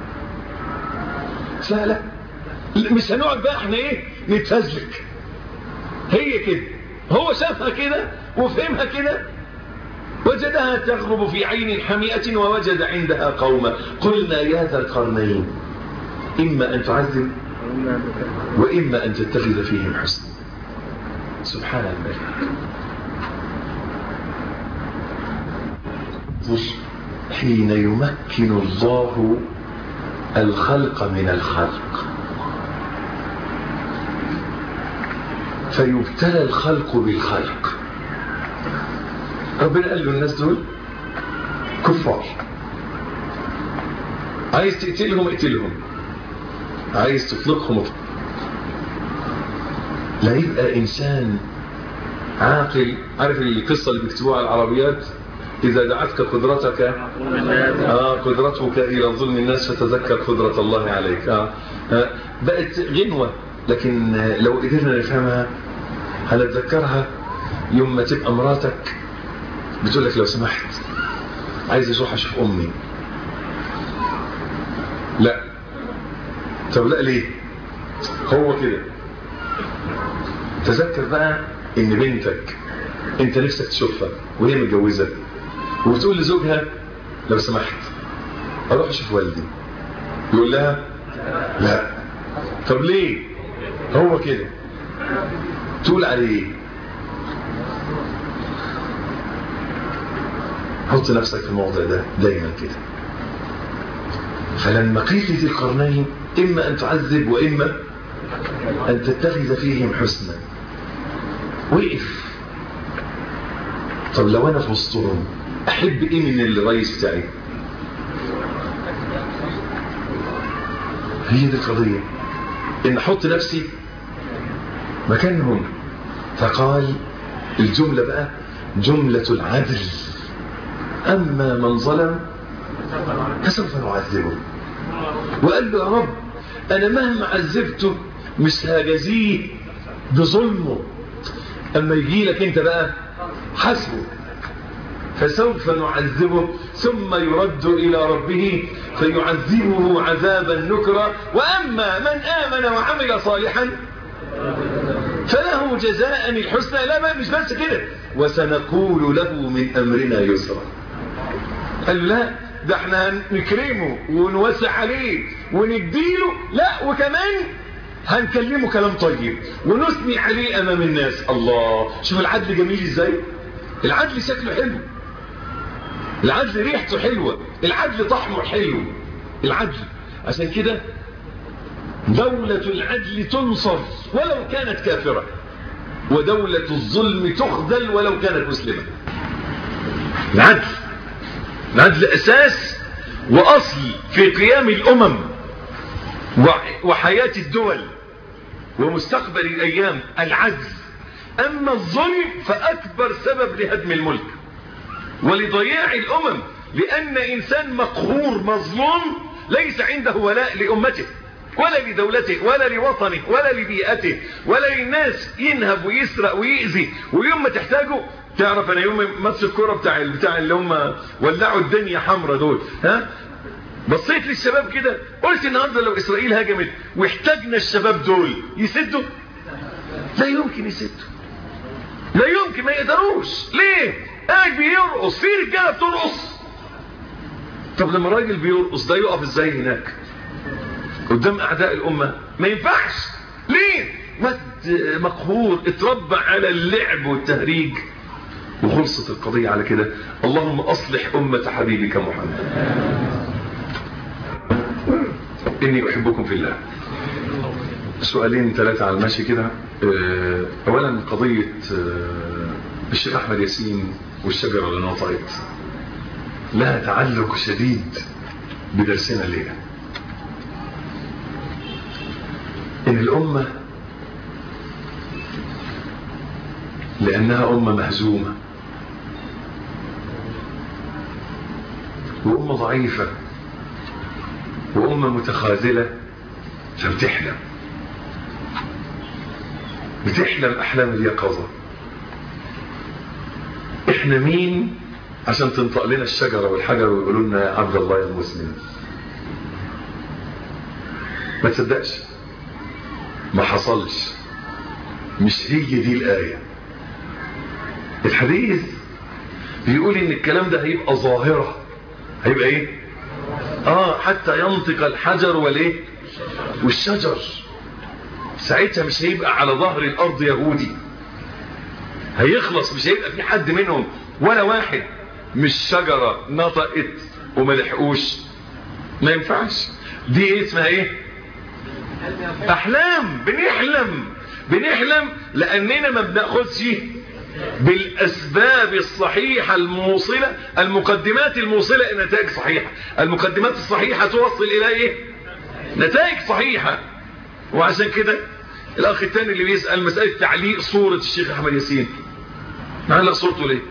Speaker 2: سهلة مش هنقعد بقى احنا ايه نتفزلك هي كده هو شافها كده وفهمها كده وجدها تغرب في عين حمئة ووجد عندها قوما قلنا يا ذا القرنين إما أن تعذب وإما أن تتخذ فيهم حسنا سبحان الله حين يمكن الله الخلق من الخلق فيبتلى الخلق بالخلق ربنا قال له الناس دول كفار عايز تقتلهم اقتلهم عايز تطلقهم اطلق لا يبقى انسان عاقل عارف القصة اللي بيكتبوها على العربيات إذا دعتك قدرتك آه قدرتك إلى ظلم الناس فتذكر قدرة الله عليك آه آه بقت غنوة لكن لو قدرنا نفهمها هنتذكرها يوم ما تبقى مراتك بتقول لك لو سمحت عايز اروح اشوف امي لا طب لا ليه هو كده تذكر بقى ان بنتك انت نفسك تشوفها وهي متجوزه وبتقول لزوجها لو سمحت اروح اشوف والدي يقول لها لا طب ليه هو كده تقول عليه حط نفسك في الموضع ده دايما كده فلما قيل ذي القرنين إما أن تعذب وإما أن تتخذ فيهم حسنا وقف طب لو أنا في وسطهم أحب إيه من الرئيس بتاعي هي دي القضية إن أحط نفسي مكانهم فقال الجملة بقى جملة العدل أما من ظلم فسوف نعذبه وقال له يا رب أنا مهما عذبته مش هجزيه بظلمه أما يجي لك أنت بقى حسبه فسوف نعذبه ثم يرد إلى ربه فيعذبه عذابا نكرا وأما من آمن وعمل صالحا فله جزاء الحسنى لا مش بس كده وسنقول له من أمرنا يسرا قال لا ده احنا نكرمه ونوسع عليه ونديله لا وكمان هنكلمه كلام طيب ونثني عليه امام الناس الله شوف العدل جميل ازاي العدل شكله حلو العدل ريحته حلوة العدل طعمه حلو العدل عشان كده دولة العدل تنصر ولو كانت كافرة ودولة الظلم تخذل ولو كانت مسلمة العدل العدل أساس وأصل في قيام الأمم وحياة الدول ومستقبل الأيام العدل أما الظلم فأكبر سبب لهدم الملك ولضياع الأمم لأن إنسان مقهور مظلوم ليس عنده ولاء لأمته ولا لدولته ولا لوطنه ولا لبيئته ولا للناس ينهب ويسرق ويأذي ويوم ما تحتاجه تعرف انا يوم ماتش الكوره بتاع بتاع اللي هم ولعوا الدنيا حمراء دول ها بصيت للشباب كده قلت النهارده لو اسرائيل هجمت واحتاجنا الشباب دول يسدوا لا يمكن يسدوا لا يمكن ما يقدروش ليه قاعد بيرقص في رجاله بترقص طب لما راجل بيرقص ده يقف ازاي هناك قدام اعداء الامه ما ينفعش ليه واد مقهور اتربى على اللعب والتهريج وخلصت القضية على كده اللهم أصلح أمة حبيبك محمد إني أحبكم في الله سؤالين ثلاثة على الماشي كده أولا قضية الشيخ أحمد ياسين والشجرة اللي نطقت لها تعلق شديد بدرسنا الليلة إن الأمة لأنها أمة مهزومة وأمة ضعيفة وأمة متخاذلة فبتحلم بتحلم أحلام اليقظة إحنا مين عشان تنطق لنا الشجرة والحجر ويقولوا لنا يا عبد الله يا المسلم ما تصدقش ما حصلش مش هي دي الآية الحديث بيقول ان الكلام ده هيبقى ظاهرة هيبقى ايه اه حتى ينطق الحجر والايه والشجر ساعتها مش هيبقى على ظهر الارض يهودي هيخلص مش هيبقى في حد منهم ولا واحد مش شجرة نطقت وما لحقوش ما ينفعش دي اسمها ايه احلام بنحلم بنحلم لاننا ما بناخدش بالاسباب الصحيحة الموصلة المقدمات الموصلة الى نتائج صحيحة المقدمات الصحيحة توصل الى ايه نتائج صحيحة وعشان كده الاخ الثاني اللي بيسأل مسألة تعليق صورة الشيخ احمد ياسين معلق صورته ليه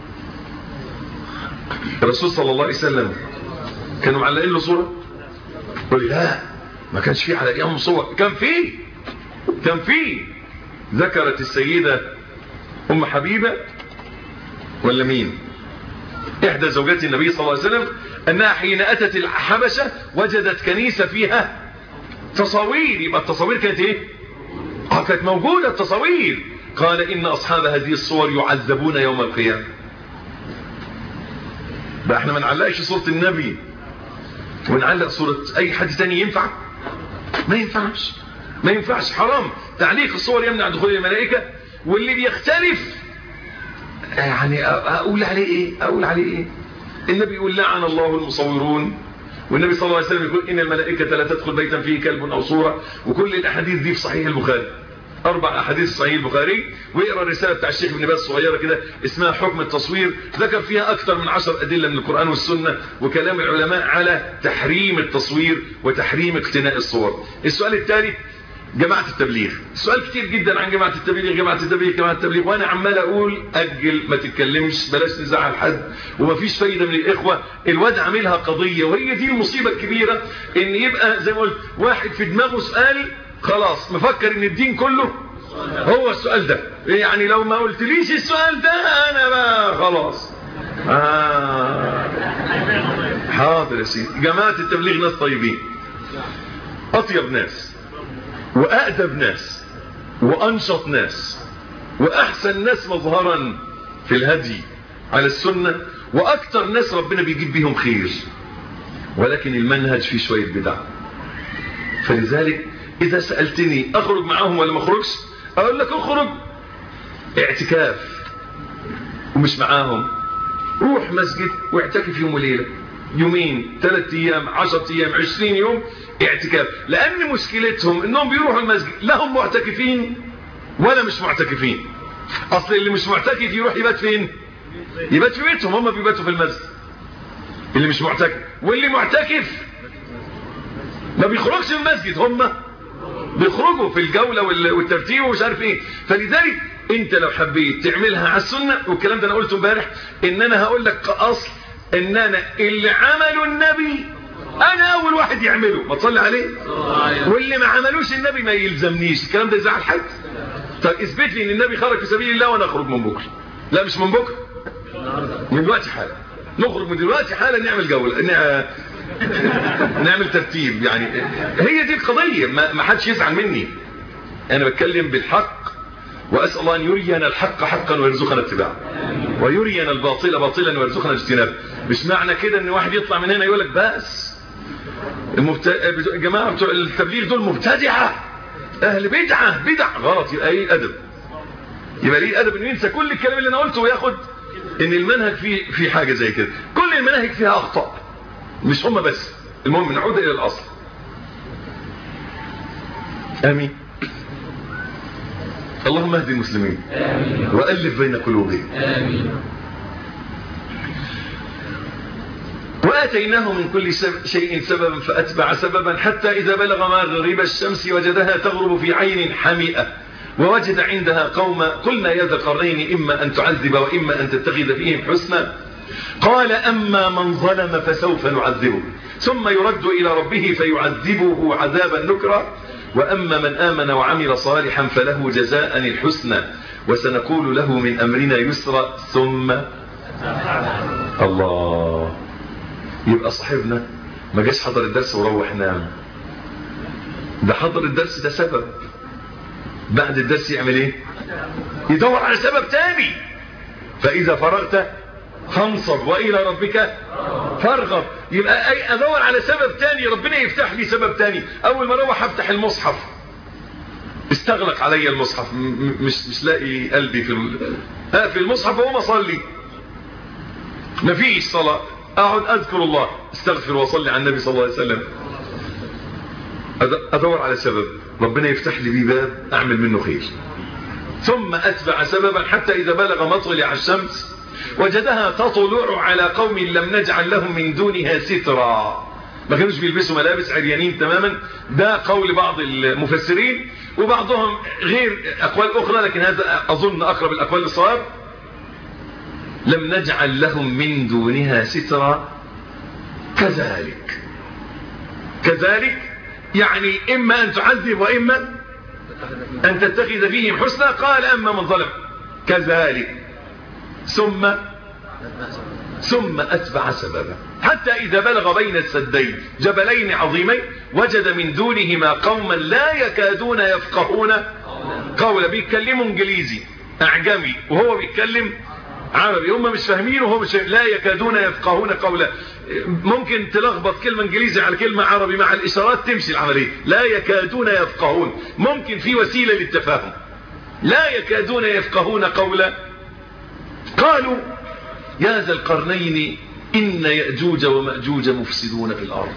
Speaker 2: الرسول صلى الله عليه وسلم كانوا معلقين له صورة يقول لا ما كانش فيه على ايام صور كان فيه كان فيه ذكرت السيدة ام حبيبة ولا مين احدى زوجات النبي صلى الله عليه وسلم انها حين اتت الحبشة وجدت كنيسة فيها تصاوير يبقى التصاوير كانت ايه اه كانت موجودة التصاوير قال ان اصحاب هذه الصور يعذبون يوم القيامة بقى احنا ما نعلقش صورة النبي ونعلق صورة اي حد تاني ينفع ما ينفعش ما ينفعش حرام تعليق الصور يمنع دخول الملائكة واللي بيختلف يعني اقول عليه ايه اقول عليه ايه النبي يقول لعن الله المصورون والنبي صلى الله عليه وسلم يقول ان الملائكة لا تدخل بيتا فيه كلب او صورة وكل الاحاديث دي في صحيح البخاري اربع احاديث في صحيح البخاري واقرا الرساله بتاع الشيخ ابن باز صغيره كده اسمها حكم التصوير ذكر فيها اكثر من عشر ادله من القران والسنه وكلام العلماء على تحريم التصوير وتحريم اقتناء الصور السؤال الثالث جماعة التبليغ سؤال كتير جدا عن جماعة التبليغ جماعة التبليغ جماعة التبليغ وانا عمال اقول اجل ما تتكلمش بلاش نزعل حد ومفيش فايدة من الاخوة الواد عاملها قضية وهي دي المصيبة الكبيرة ان يبقى زي ما قلت واحد في دماغه سؤال خلاص مفكر ان الدين كله هو السؤال ده يعني لو ما قلتليش السؤال ده انا بقى خلاص آه. حاضر يا سيدي جماعة التبليغ ناس طيبين اطيب ناس وأأدب ناس وأنشط ناس وأحسن ناس مظهرا في الهدي على السنة وأكثر ناس ربنا بيجيب بيهم خير ولكن المنهج فيه شوية بدع فلذلك إذا سألتني أخرج معاهم ولا ما أخرجش أقول لك أخرج اعتكاف ومش معاهم روح مسجد واعتكف يوم وليلة يومين ثلاث ايام عشرة ايام عشرين يوم اعتكاف لان مشكلتهم انهم بيروحوا المسجد لا هم معتكفين ولا مش معتكفين اصل اللي مش معتكف يروح يبات فين يبات في بيتهم هم بيباتوا في المسجد اللي مش معتكف واللي معتكف ما بيخرجش من المسجد هم بيخرجوا في الجولة والترتيب ومش عارف ايه فلذلك انت لو حبيت تعملها على السنة والكلام ده انا قلته امبارح ان انا هقول لك اصل ان انا اللي عمله النبي انا اول واحد يعمله ما تصلي عليه واللي ما عملوش النبي ما يلزمنيش الكلام ده يزعل حد طب اثبت لي ان النبي خرج في سبيل الله وانا اخرج من بكره لا مش من بكره من دلوقتي حالا نخرج من دلوقتي حالا نعمل جوله نعمل ترتيب يعني هي دي القضيه ما حدش يزعل مني انا بتكلم بالحق واسال الله ان يرينا الحق حقا ويرزقنا اتباعه ويرينا الباطل باطلا ويرزقنا اجتنابه مش معنى كده ان واحد يطلع من هنا يقول لك بس المبت... جماعه بتوع التبليغ دول مبتدعه اهل بدعه بدع غلط يبقى ايه ادب يبقى ليه ادب انه ينسى كل الكلام اللي انا قلته وياخد ان المنهج فيه في حاجه زي كده كل المناهج فيها اخطاء مش هم بس المهم نعود الى الاصل امين اللهم اهد المسلمين
Speaker 1: آمين.
Speaker 2: والف بين قلوبهم
Speaker 1: آمين
Speaker 2: وآتيناه من كل شيء سببا فأتبع سببا حتى إذا بلغ مغرب الشمس وجدها تغرب في عين حمئة ووجد عندها قوما قلنا يا ذا القرنين إما أن تعذب وإما أن تتخذ فيهم حسنا قال أما من ظلم فسوف نعذبه ثم يرد إلى ربه فيعذبه عذابا نكرا وأما من آمن وعمل صالحا فله جزاء الحسنى وسنقول له من أمرنا يسرا ثم الله يبقى صاحبنا ما جاش حضر الدرس وروح نام ده حضر الدرس ده سبب بعد الدرس يعمل ايه يدور على سبب تاني فاذا فرغت فانصب والى ربك فارغب يبقى أي ادور على سبب تاني ربنا يفتح لي سبب تاني اول ما اروح افتح المصحف استغلق علي المصحف مش مش لاقي قلبي في في المصحف وهو اصلي مفيش صلاه اقعد اذكر الله استغفر واصلي على النبي صلى الله عليه وسلم ادور على سبب ربنا يفتح لي بيه باب اعمل منه خير ثم اتبع سببا حتى اذا بلغ مطلع الشمس وجدها تطلع على قوم لم نجعل لهم من دونها سترا ما كانوش بيلبسوا ملابس عريانين تماما ده قول بعض المفسرين وبعضهم غير اقوال اخرى لكن هذا اظن اقرب الاقوال للصواب لم نجعل لهم من دونها سترا كذلك كذلك يعني إما أن تعذب وإما أن تتخذ فيهم حسنا قال أما من ظلم كذلك ثم ثم أتبع سببا حتى إذا بلغ بين السدين جبلين عظيمين وجد من دونهما قوما لا يكادون يفقهون قولا بيتكلموا انجليزي اعجمي وهو بيتكلم عربي هم مش فاهمين وهو مش لا يكادون يفقهون قولا ممكن تلخبط كلمة انجليزي على كلمة عربي مع الاشارات تمشي العملية لا يكادون يفقهون ممكن في وسيلة للتفاهم لا يكادون يفقهون قولا قالوا يا ذا القرنين إن يأجوج ومأجوج مفسدون في الأرض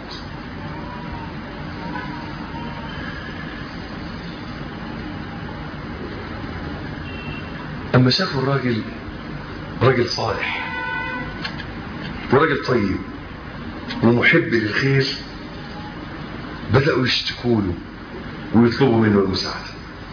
Speaker 2: أما شافوا الراجل راجل صالح وراجل طيب ومحب للخير بدأوا يشتكوا له ويطلبوا منه المساعدة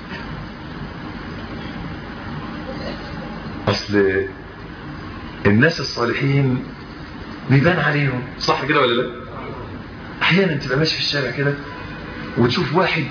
Speaker 2: أصل الناس الصالحين بيبان عليهم صح كده ولا لا أحيانا تبقى ماشي في الشارع كده وتشوف واحد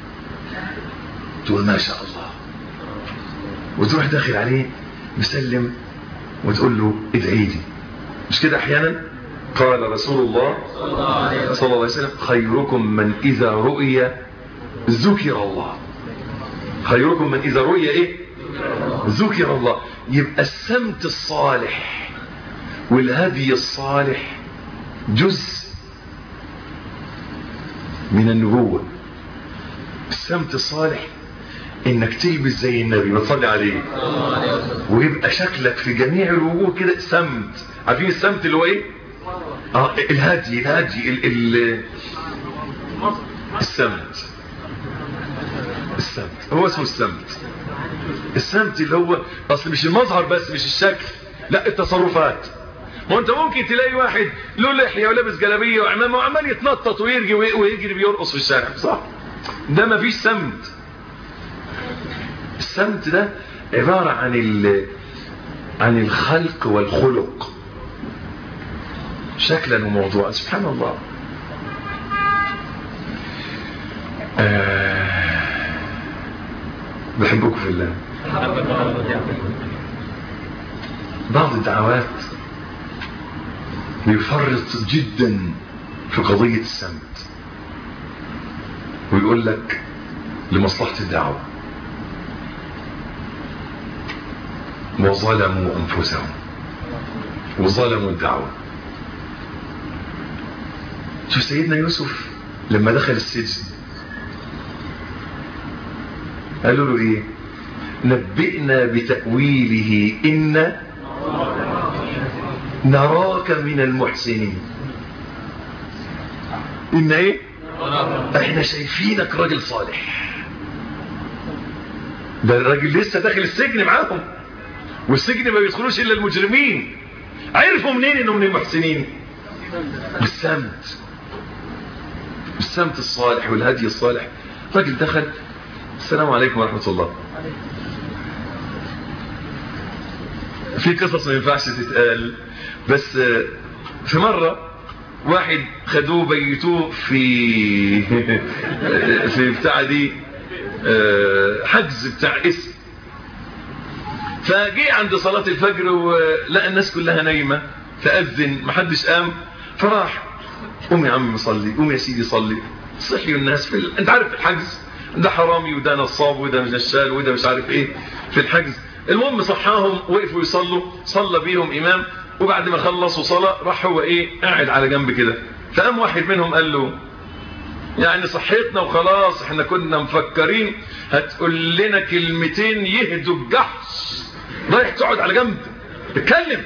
Speaker 2: تقول ما شاء الله وتروح داخل عليه مسلم وتقول له ادعي لي مش كده احيانا قال رسول الله صلى الله عليه وسلم خيركم من اذا رؤي ذكر الله خيركم من اذا رؤي ايه ذكر الله يبقى السمت الصالح والهدي الصالح جزء من النبوة السمت الصالح انك تلبس زي النبي وتصلي عليه ويبقى شكلك في جميع الوجوه كده سمت عارفين السمت اللي هو ايه اه الهدي الهدي ال ال السمت السمت هو اسمه السمت السمت اللي هو اصل مش المظهر بس مش الشكل لا التصرفات ما انت ممكن تلاقي واحد له لحيه ولابس جلابيه وعمامه وعمال يتنطط ويرجي ويجري بيرقص في الشارع صح ده مفيش سمت السمت ده عبارة عن عن الخلق والخلق شكلا وموضوعا سبحان الله آه بحبكم في الله بعض الدعوات بيفرط جدا في قضية السمت ويقول لك لمصلحة الدعوة وظلموا أنفسهم وظلموا الدعوة شو سيدنا يوسف لما دخل السجن قالوا له ايه نبئنا بتأويله إن نراك من المحسنين إن ايه احنا شايفينك راجل صالح ده الراجل لسه داخل السجن معاهم والسجن ما بيدخلوش الا المجرمين عرفوا منين انه من المحسنين بالسمت بالسمت الصالح والهدي الصالح راجل دخل السلام عليكم ورحمة الله في قصص ما ينفعش تتقال بس في مرة واحد خدوه بيتوه في في بتاع دي حجز بتاع اسم فجي عند صلاة الفجر ولقى الناس كلها نايمة فأذن محدش قام فراح قوم يا عم صلي قوم يا سيدي صلي صحيوا الناس في ال... انت عارف الحجز ده حرامي وده نصاب وده نشال وده مش عارف ايه في الحجز المهم صحاهم وقفوا يصلوا صلى بيهم امام وبعد ما خلصوا صلاة راح هو ايه قاعد على جنب كده فقام واحد منهم قال له يعني صحيتنا وخلاص احنا كنا مفكرين هتقول لنا كلمتين يهدوا الجحش رايح تقعد على جنب اتكلم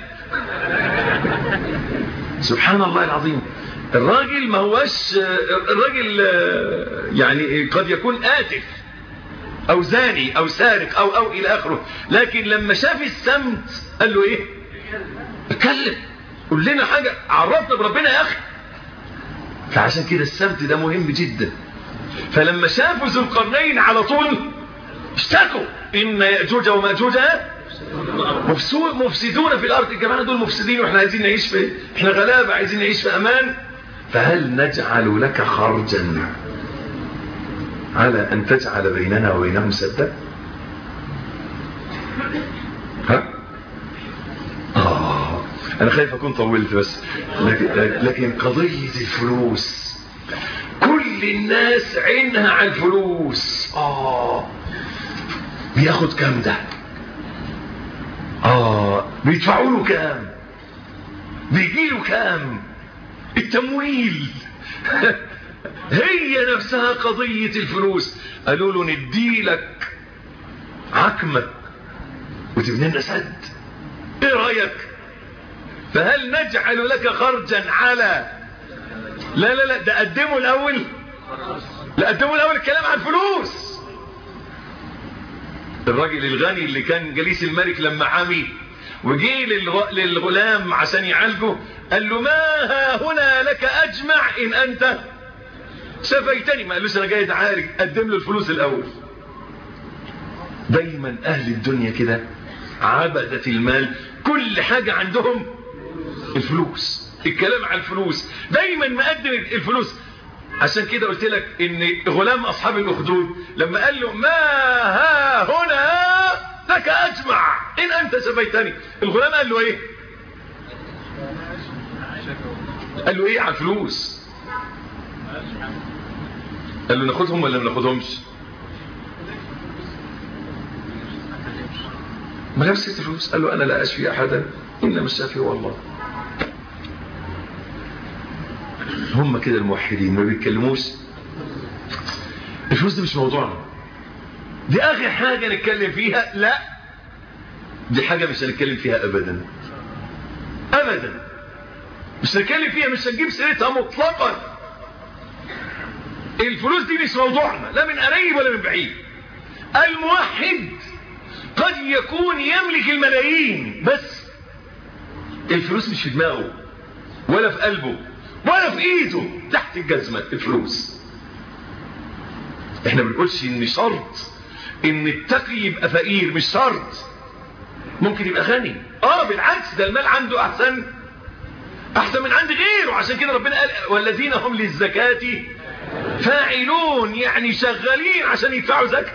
Speaker 2: سبحان الله العظيم الراجل ما هوش الراجل يعني قد يكون آتف او زاني او سارق او او الى اخره لكن لما شاف السمت قال له ايه اتكلم قول لنا حاجة عرفنا بربنا يا اخي فعشان كده السمت ده مهم جدا فلما شافوا ذو القرنين على طول اشتكوا ان يأجوج ومأجوج مفسدون في الارض الجماعة دول مفسدين واحنا عايزين نعيش في احنا غلابة عايزين نعيش في امان فهل نجعل لك خرجا على ان تجعل بيننا وبينهم سدا ها آه. انا خايف اكون طولت بس لكن, لكن قضية الفلوس كل الناس عينها على الفلوس اه بياخد كام ده اه بيدفعوا له كام بيجي له كام التمويل هي نفسها قضية الفلوس قالوا له نديلك عكمة وتبني لنا سد ايه رأيك فهل نجعل لك خرجا على لا لا لا ده قدموا الاول لا قدموا الاول الكلام عن الفلوس الراجل الغني اللي كان جليس الملك لما عمي وجي للغلام عشان يعالجه قال له ما ها هنا لك اجمع ان انت شفيتني ما قالوش انا جاي اتعالج قدم له الفلوس الاول دايما اهل الدنيا كده عبدة المال كل حاجة عندهم الفلوس الكلام عن الفلوس دايما مقدم الفلوس عشان كده قلت لك ان غلام اصحاب الاخدود لما قال له ما ها هنا لك اجمع ان انت شفيتني الغلام قال له ايه قال له ايه على الفلوس قال له ناخدهم ولا ما ناخدهمش ما جابش ست فلوس قال له انا لا اشفي احدا انما الشافي هو الله هم كده الموحدين ما بيتكلموش الفلوس دي مش موضوعنا دي اخر حاجة نتكلم فيها لا دي حاجة مش هنتكلم فيها ابدا ابدا مش هنتكلم فيها مش هنجيب سيرتها مطلقا الفلوس دي مش موضوعنا لا من قريب ولا من بعيد الموحد قد يكون يملك الملايين بس الفلوس مش في دماغه ولا في قلبه ولا في ايده تحت الجزمة الفلوس احنا بنقولش ان شرط ان التقي يبقى فقير مش شرط ممكن يبقى غني اه بالعكس ده المال عنده احسن احسن من عند غيره عشان كده ربنا قال والذين هم للزكاة فاعلون يعني شغالين عشان يدفعوا زكاة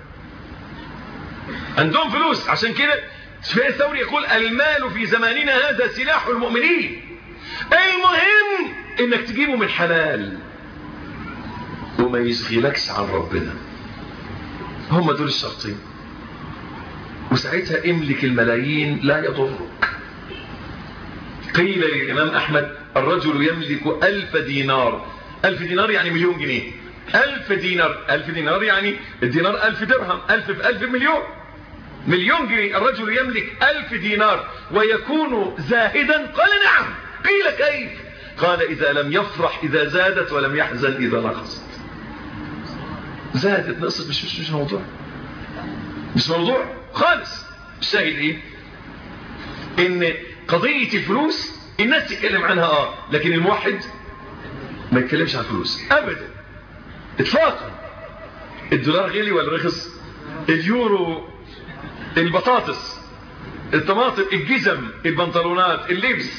Speaker 2: عندهم فلوس عشان كده سفيان الثوري يقول المال في زماننا هذا سلاح المؤمنين المهم انك تجيبه من حلال وما يشغلكش عن ربنا هم دول الشرطين وساعتها املك الملايين لا يضرك قيل للإمام أحمد الرجل يملك ألف دينار ألف دينار يعني مليون جنيه ألف دينار ألف دينار يعني الدينار ألف درهم ألف في ألف مليون مليون جنيه الرجل يملك ألف دينار ويكون زاهدا قال نعم قيل كيف قال إذا لم يفرح إذا زادت ولم يحزن إذا نقصت زادت نقصت مش, مش, مش موضوع مش موضوع خالص الشاهد ايه ان قضية الفلوس الناس تتكلم عنها اه لكن الموحد ما يتكلمش عن فلوس ابدا اطلاقا الدولار غلي ولا رخص اليورو البطاطس الطماطم الجزم البنطلونات اللبس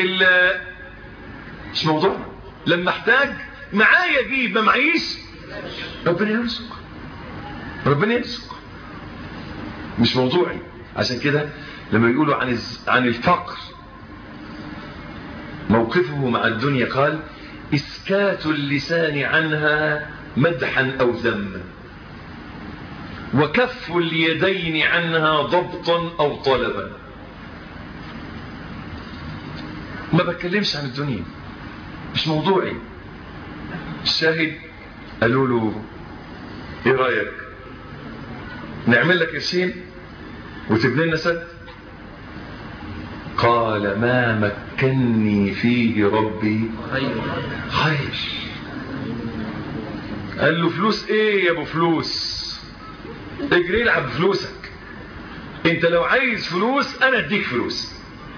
Speaker 2: مش موضوع لما احتاج معايا اجيب ما معيش ربنا يرزق ربنا يرزق مش موضوعي عشان كده لما يقولوا عن عن الفقر موقفه مع الدنيا قال اسكات اللسان عنها مدحا او ذما وكف اليدين عنها ضبطا او طلبا ما بتكلمش عن الدنيا مش موضوعي الشاهد قالوا له ايه رايك نعمل لك قرشين وتبني لنا سد قال ما مكني فيه ربي خير قال له فلوس ايه يا ابو فلوس اجري العب بفلوسك انت لو عايز فلوس انا اديك فلوس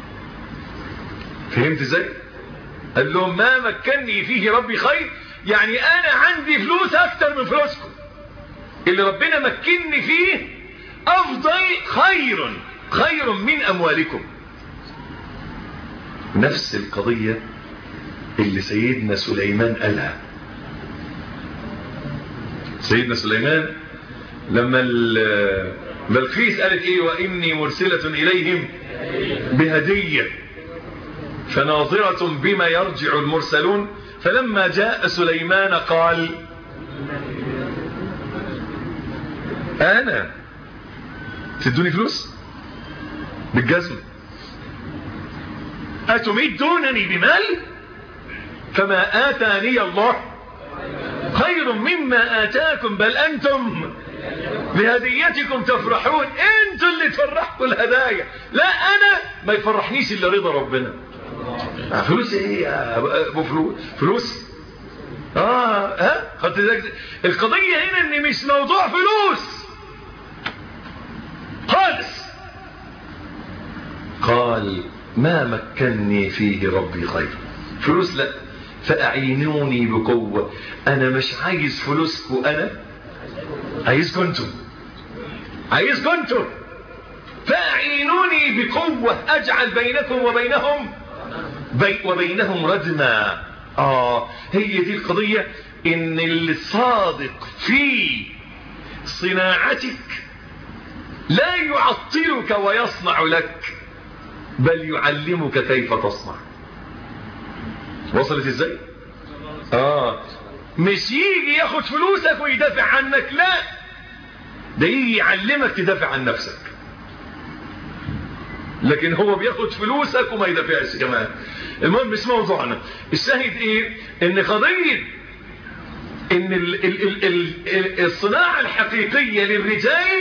Speaker 2: فهمت ازاي قال لهم ما مكني فيه ربي خير يعني انا عندي فلوس اكتر من فلوسكم اللي ربنا مكني فيه افضل خير خير من اموالكم نفس القضية اللي سيدنا سليمان قالها سيدنا سليمان لما بلقيس قالت ايه واني مرسلة اليهم بهدية فناظرة بما يرجع المرسلون فلما جاء سليمان قال انا تدوني فلوس بالجزم أتمدونني بمال فما آتاني الله خير مما آتاكم بل أنتم بهديتكم تفرحون انتوا اللي تفرحكم الهدايا لا أنا ما يفرحنيش إلا رضا ربنا فلوس ايه يا ابو فلوس فلوس اه ها خدت ذلك القضيه هنا ان مش موضوع فلوس خالص قال ما مكنني فيه ربي خير فلوس لا فأعينوني بقوة أنا مش عايز فلوسكم أنا عايزكم انتم عايزكم انتم فأعينوني بقوة أجعل بينكم وبينهم بي وبينهم ردما آه هي دي القضية إن الصادق في صناعتك لا يعطلك ويصنع لك بل يعلمك كيف تصنع وصلت ازاي اه مش يجي ياخد فلوسك ويدافع عنك لا ده يجي يعلمك تدافع عن نفسك لكن هو بياخد فلوسك وما يدافعش كمان المهم مش موضوعنا الشاهد ايه ان قضيه ان ال ال ال ال الصناعه الحقيقيه للرجال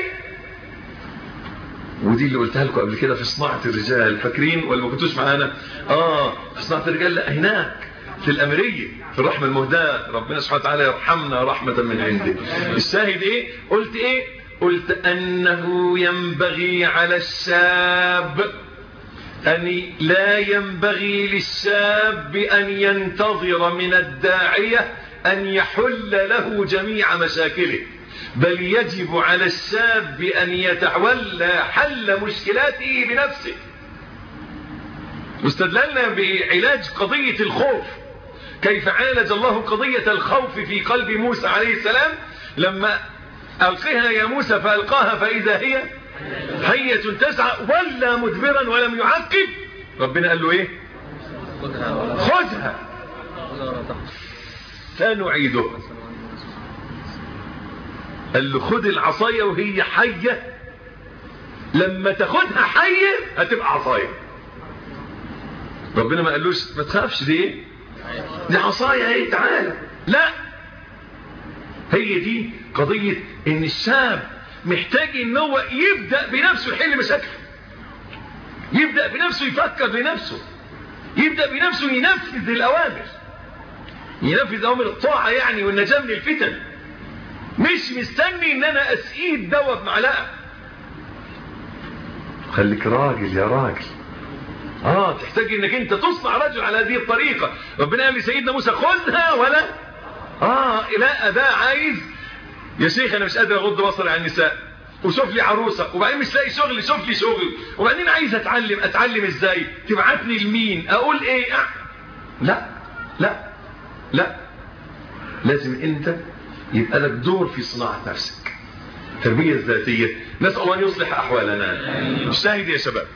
Speaker 2: ودي اللي قلتها لكم قبل كده في صناعة الرجال فاكرين ولا ما كنتوش معانا اه في صناعة الرجال لا هناك في الأمرية في الرحمة المهداة ربنا سبحانه وتعالى يرحمنا رحمة من عنده الشاهد ايه قلت ايه قلت أنه ينبغي على الشاب أن لا ينبغي للشاب أن ينتظر من الداعية أن يحل له جميع مشاكله بل يجب على الشاب أن يتولى حل مشكلاته بنفسه واستدللنا بعلاج قضية الخوف كيف عالج الله قضية الخوف في قلب موسى عليه السلام لما ألقها يا موسى فألقاها فإذا هي حية تسعى ولا مدبرا ولم يعقب ربنا قال له ايه خذها سنعيدها قال له خد العصاية وهي حية لما تاخدها حية هتبقى عصاية ربنا ما قالوش ما تخافش دي ايه دي عصاية ايه تعالى لا هي دي قضية ان الشاب محتاج ان هو يبدأ بنفسه يحل مشاكله يبدأ بنفسه يفكر بنفسه يبدأ بنفسه ينفذ الأوامر ينفذ أوامر الطاعة يعني والنجاة من الفتن مش مستني ان انا اسقيد دواء بمعلقة خليك راجل يا راجل اه تحتاج انك انت تصنع رجل على هذه الطريقة ربنا قال لسيدنا موسى خذها ولا اه لا ده عايز يا شيخ انا مش قادر اغض بصري عن النساء وشوف لي عروسة وبعدين مش لاقي شغل شوف لي شغل وبعدين عايز اتعلم اتعلم ازاي تبعتني لمين اقول ايه أه؟ لا لا لا لازم انت يبقى لك دور في صناعة نفسك التربية الذاتية نسأل الله أن يصلح أحوالنا الشاهد يا شباب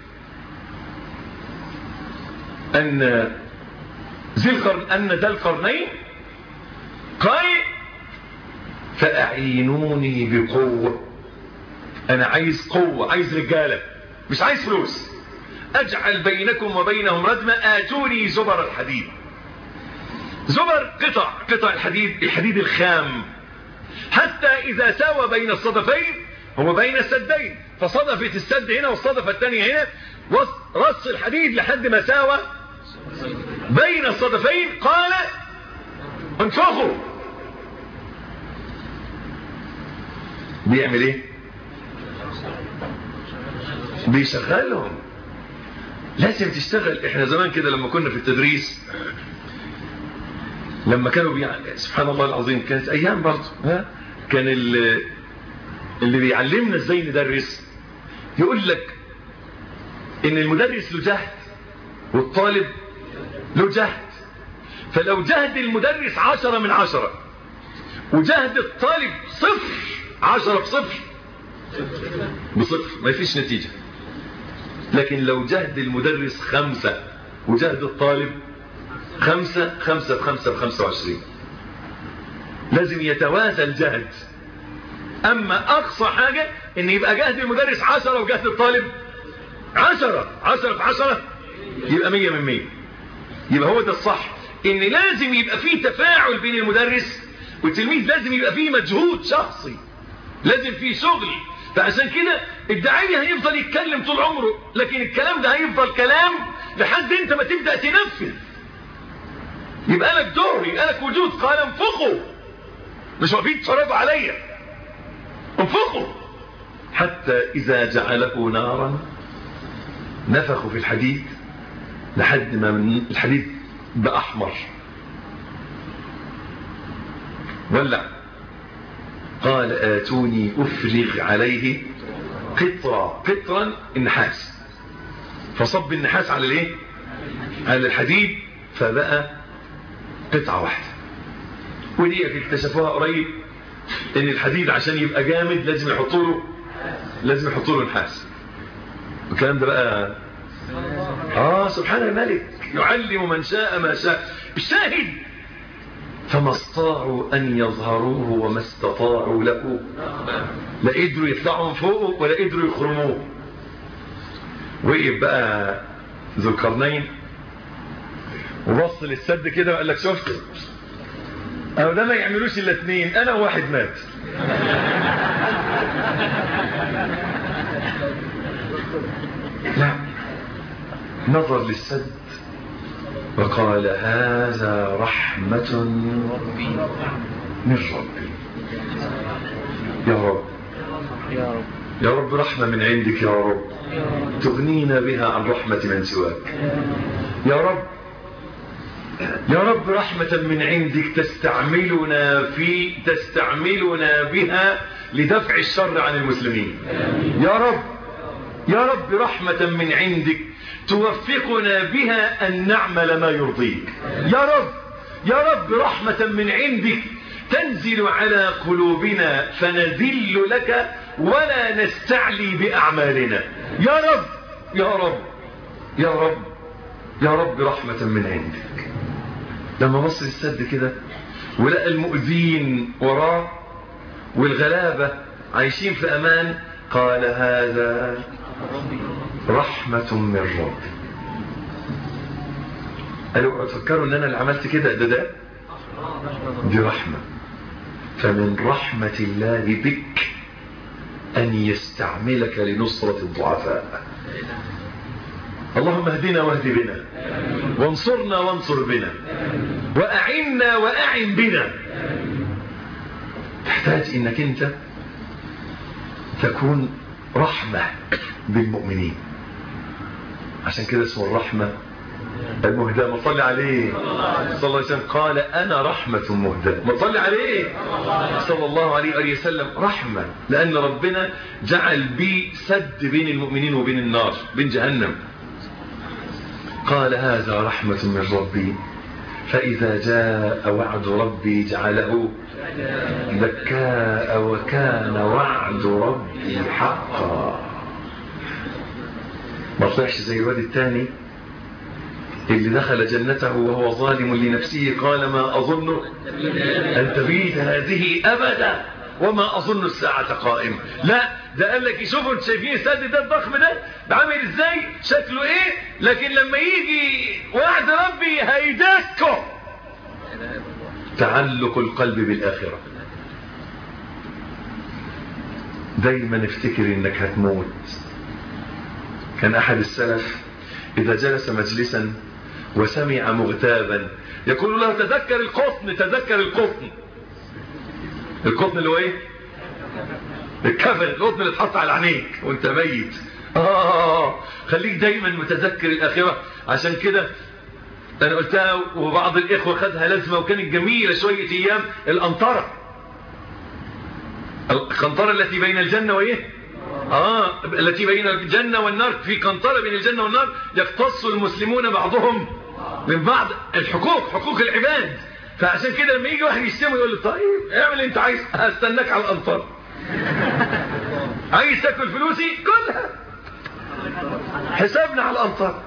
Speaker 2: أن ذي القرن أن ذا القرنين قال فأعينوني بقوة أنا عايز قوة عايز رجالة مش عايز فلوس أجعل بينكم وبينهم ردما آتوني زبر الحديد زبر قطع قطع الحديد الحديد الخام حتى إذا ساوى بين الصدفين هو بين السدين فصدفت السد هنا والصدفة الثانية هنا رص الحديد لحد ما ساوى بين الصدفين قال انفخوا بيعمل ايه بيشغلهم لازم تشتغل احنا زمان كده لما كنا في التدريس لما كانوا بيع... سبحان الله العظيم كانت ايام برضه ها كان اللي, اللي بيعلمنا ازاي ندرس يقول لك ان المدرس له جهد والطالب له جهد فلو جهد المدرس عشرة من عشرة وجهد الطالب صفر عشرة بصفر بصفر ما فيش نتيجة لكن لو جهد المدرس خمسة وجهد الطالب خمسة خمسة بخمسة بخمسة وعشرين لازم يتوازى الجهد أما أقصى حاجة إن يبقى جهد المدرس عشرة وجهد الطالب عشرة عشرة في عشرة يبقى مية من مية يبقى هو ده الصح إن لازم يبقى فيه تفاعل بين المدرس والتلميذ لازم يبقى فيه مجهود شخصي لازم فيه شغل فعشان كده الداعية هيفضل يتكلم طول عمره لكن الكلام ده هيفضل كلام لحد انت ما تبدأ تنفذ يبقى لك دور يبقى لك وجود قال انفقوا مش واقفين تتفرجوا عليا انفقوا حتى إذا جعله نارا نفخوا في الحديد لحد ما من الحديد بقى أحمر ولع قال آتوني أفرغ عليه قطرة قطرا النحاس فصب النحاس على الايه على الحديد فبقى قطعة واحدة ودي اكتشفوها قريب ان الحديد عشان يبقى جامد لازم يحطوا له لازم يحطوا له نحاس الكلام ده بقى اه سبحان الملك يعلم من شاء ما شاء الشاهد فما استطاعوا أن يظهروه وما استطاعوا له لا قدروا يطلعوا من فوقه ولا قدروا يخرموه وقف بقى ذو القرنين وبص للسد كده وقال لك شفت أو ده ما يعملوش إلا اتنين أنا وواحد مات لا نظر للسد وقال هذا رحمة من ربي يا رب
Speaker 1: يا رب
Speaker 2: يا رب رحمة من عندك يا رب تغنينا بها عن رحمة من سواك يا رب يا رب رحمة من عندك تستعملنا في تستعملنا بها لدفع الشر عن المسلمين يا رب يا رب رحمة من عندك توفقنا بها أن نعمل ما يرضيك يا رب يا رب رحمة من عندك تنزل على قلوبنا فنذل لك ولا نستعلي بأعمالنا يا رب يا رب يا رب يا رب رحمة من عندك لما بص السد كده ولقى المؤذين وراه والغلابة عايشين في أمان قال هذا رحمة من ربي قالوا تفكروا ان انا اللي عملت كده ده ده دي رحمة فمن رحمة الله بك أن يستعملك لنصرة الضعفاء اللهم اهدنا واهد بنا وانصرنا وانصر بنا وأعنا وأعن بنا تحتاج انك انت تكون رحمة بالمؤمنين عشان كده اسمه الرحمة المهدى ما صلي عليه صلى الله عليه وسلم قال أنا رحمة مهدى ما صلي عليه صلى الله عليه وآله وسلم رحمة لأن ربنا جعل بي سد بين المؤمنين وبين النار بين جهنم قال هذا رحمة من ربي فإذا جاء وعد ربي جعله ذكاء وكان وعد ربي حقا ما طلعش زي الواد الثاني اللي دخل جنته وهو ظالم لنفسه قال ما أظن أن تبيد هذه أبدا وما أظن الساعة قائمة لا ده قال لك شوفوا انتوا شايفين السد ده الضخم ده بعمل ازاي شكله ايه لكن لما يجي وعد ربي هيدكه تعلق القلب بالآخرة دايما افتكر انك هتموت كان احد السلف اذا جلس مجلسا وسمع مغتابا يقول له تذكر القطن تذكر القطن القطن اللي هو ايه الكفن القطن اللي اتحط على عينيك وانت ميت آه خليك دايما متذكر الآخرة عشان كده انا قلتها وبعض الاخوة خدها لازمة وكانت جميلة شوية ايام الانطرة القنطرة التي بين الجنة وايه آه التي بين الجنة والنار في قنطرة بين الجنة والنار يقتص المسلمون بعضهم من بعض الحقوق حقوق العباد فعشان كده لما يجي واحد يشتمه يقول له طيب اعمل اللي انت عايز هستناك على الانطار عايز تاكل فلوسي كلها حسابنا على الانطار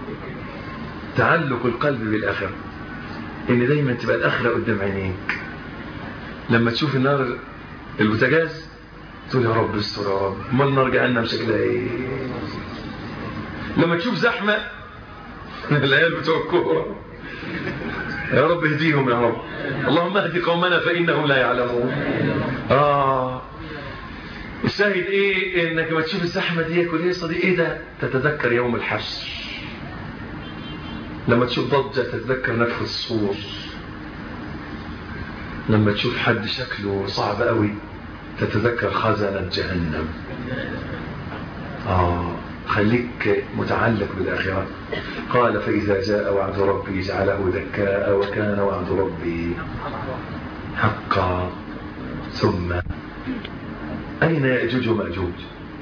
Speaker 2: تعلق القلب بالاخره ان دايما تبقى الاخره قدام عينيك لما تشوف النار البوتاجاز تقول يا رب استر يا رب امال النار جهنم شكلها ايه لما تشوف زحمه العيال بتوع الكوره يا رب اهديهم يا رب اللهم اهدي قومنا فانهم لا يعلمون اه الشاهد ايه انك ما تشوف الزحمه دي والهيصه دي ايه ده تتذكر يوم الحشر لما تشوف ضجه تتذكر نفخ الصور لما تشوف حد شكله صعب قوي تتذكر خزنة جهنم آه خليك متعلق بالآخرة قال فإذا جاء وعد ربي جعله ذكاء وكان وعد ربي حقا ثم أين يأجوج ومأجوج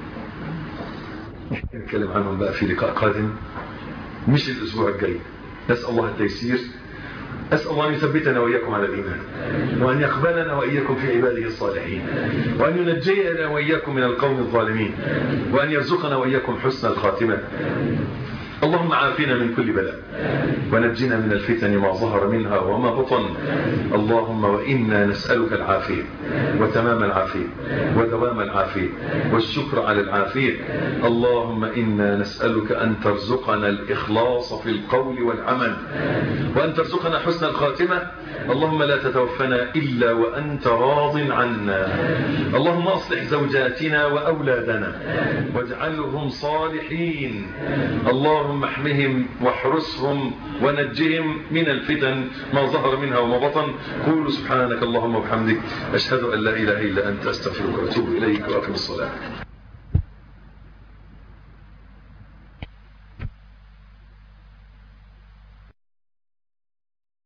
Speaker 2: نتكلم عنهم بقى في لقاء قادم مش الأسبوع الجاي نسأل الله التيسير أسأل الله أن يثبتنا وإياكم على الإيمان وأن يقبلنا وإياكم في عباده الصالحين وأن ينجينا وإياكم من القوم الظالمين وأن يرزقنا وإياكم حسن الخاتمة اللهم عافنا من كل بلاء ونجنا من الفتن ما ظهر منها وما بطن اللهم وإنا نسألك العافية وتمام العافية ودوام العافية والشكر على العافية اللهم إنا نسألك أن ترزقنا الإخلاص في القول والعمل وأن ترزقنا حسن الخاتمة اللهم لا تتوفنا إلا وأنت راض عنا اللهم أصلح زوجاتنا وأولادنا واجعلهم صالحين اللهم احمهم واحرسهم ونجهم من الفتن ما ظهر منها وما بطن قولوا سبحانك اللهم وبحمدك أشهد أن لا إله إلا أنت أستغفرك وأتوب إليك وأقم الصلاة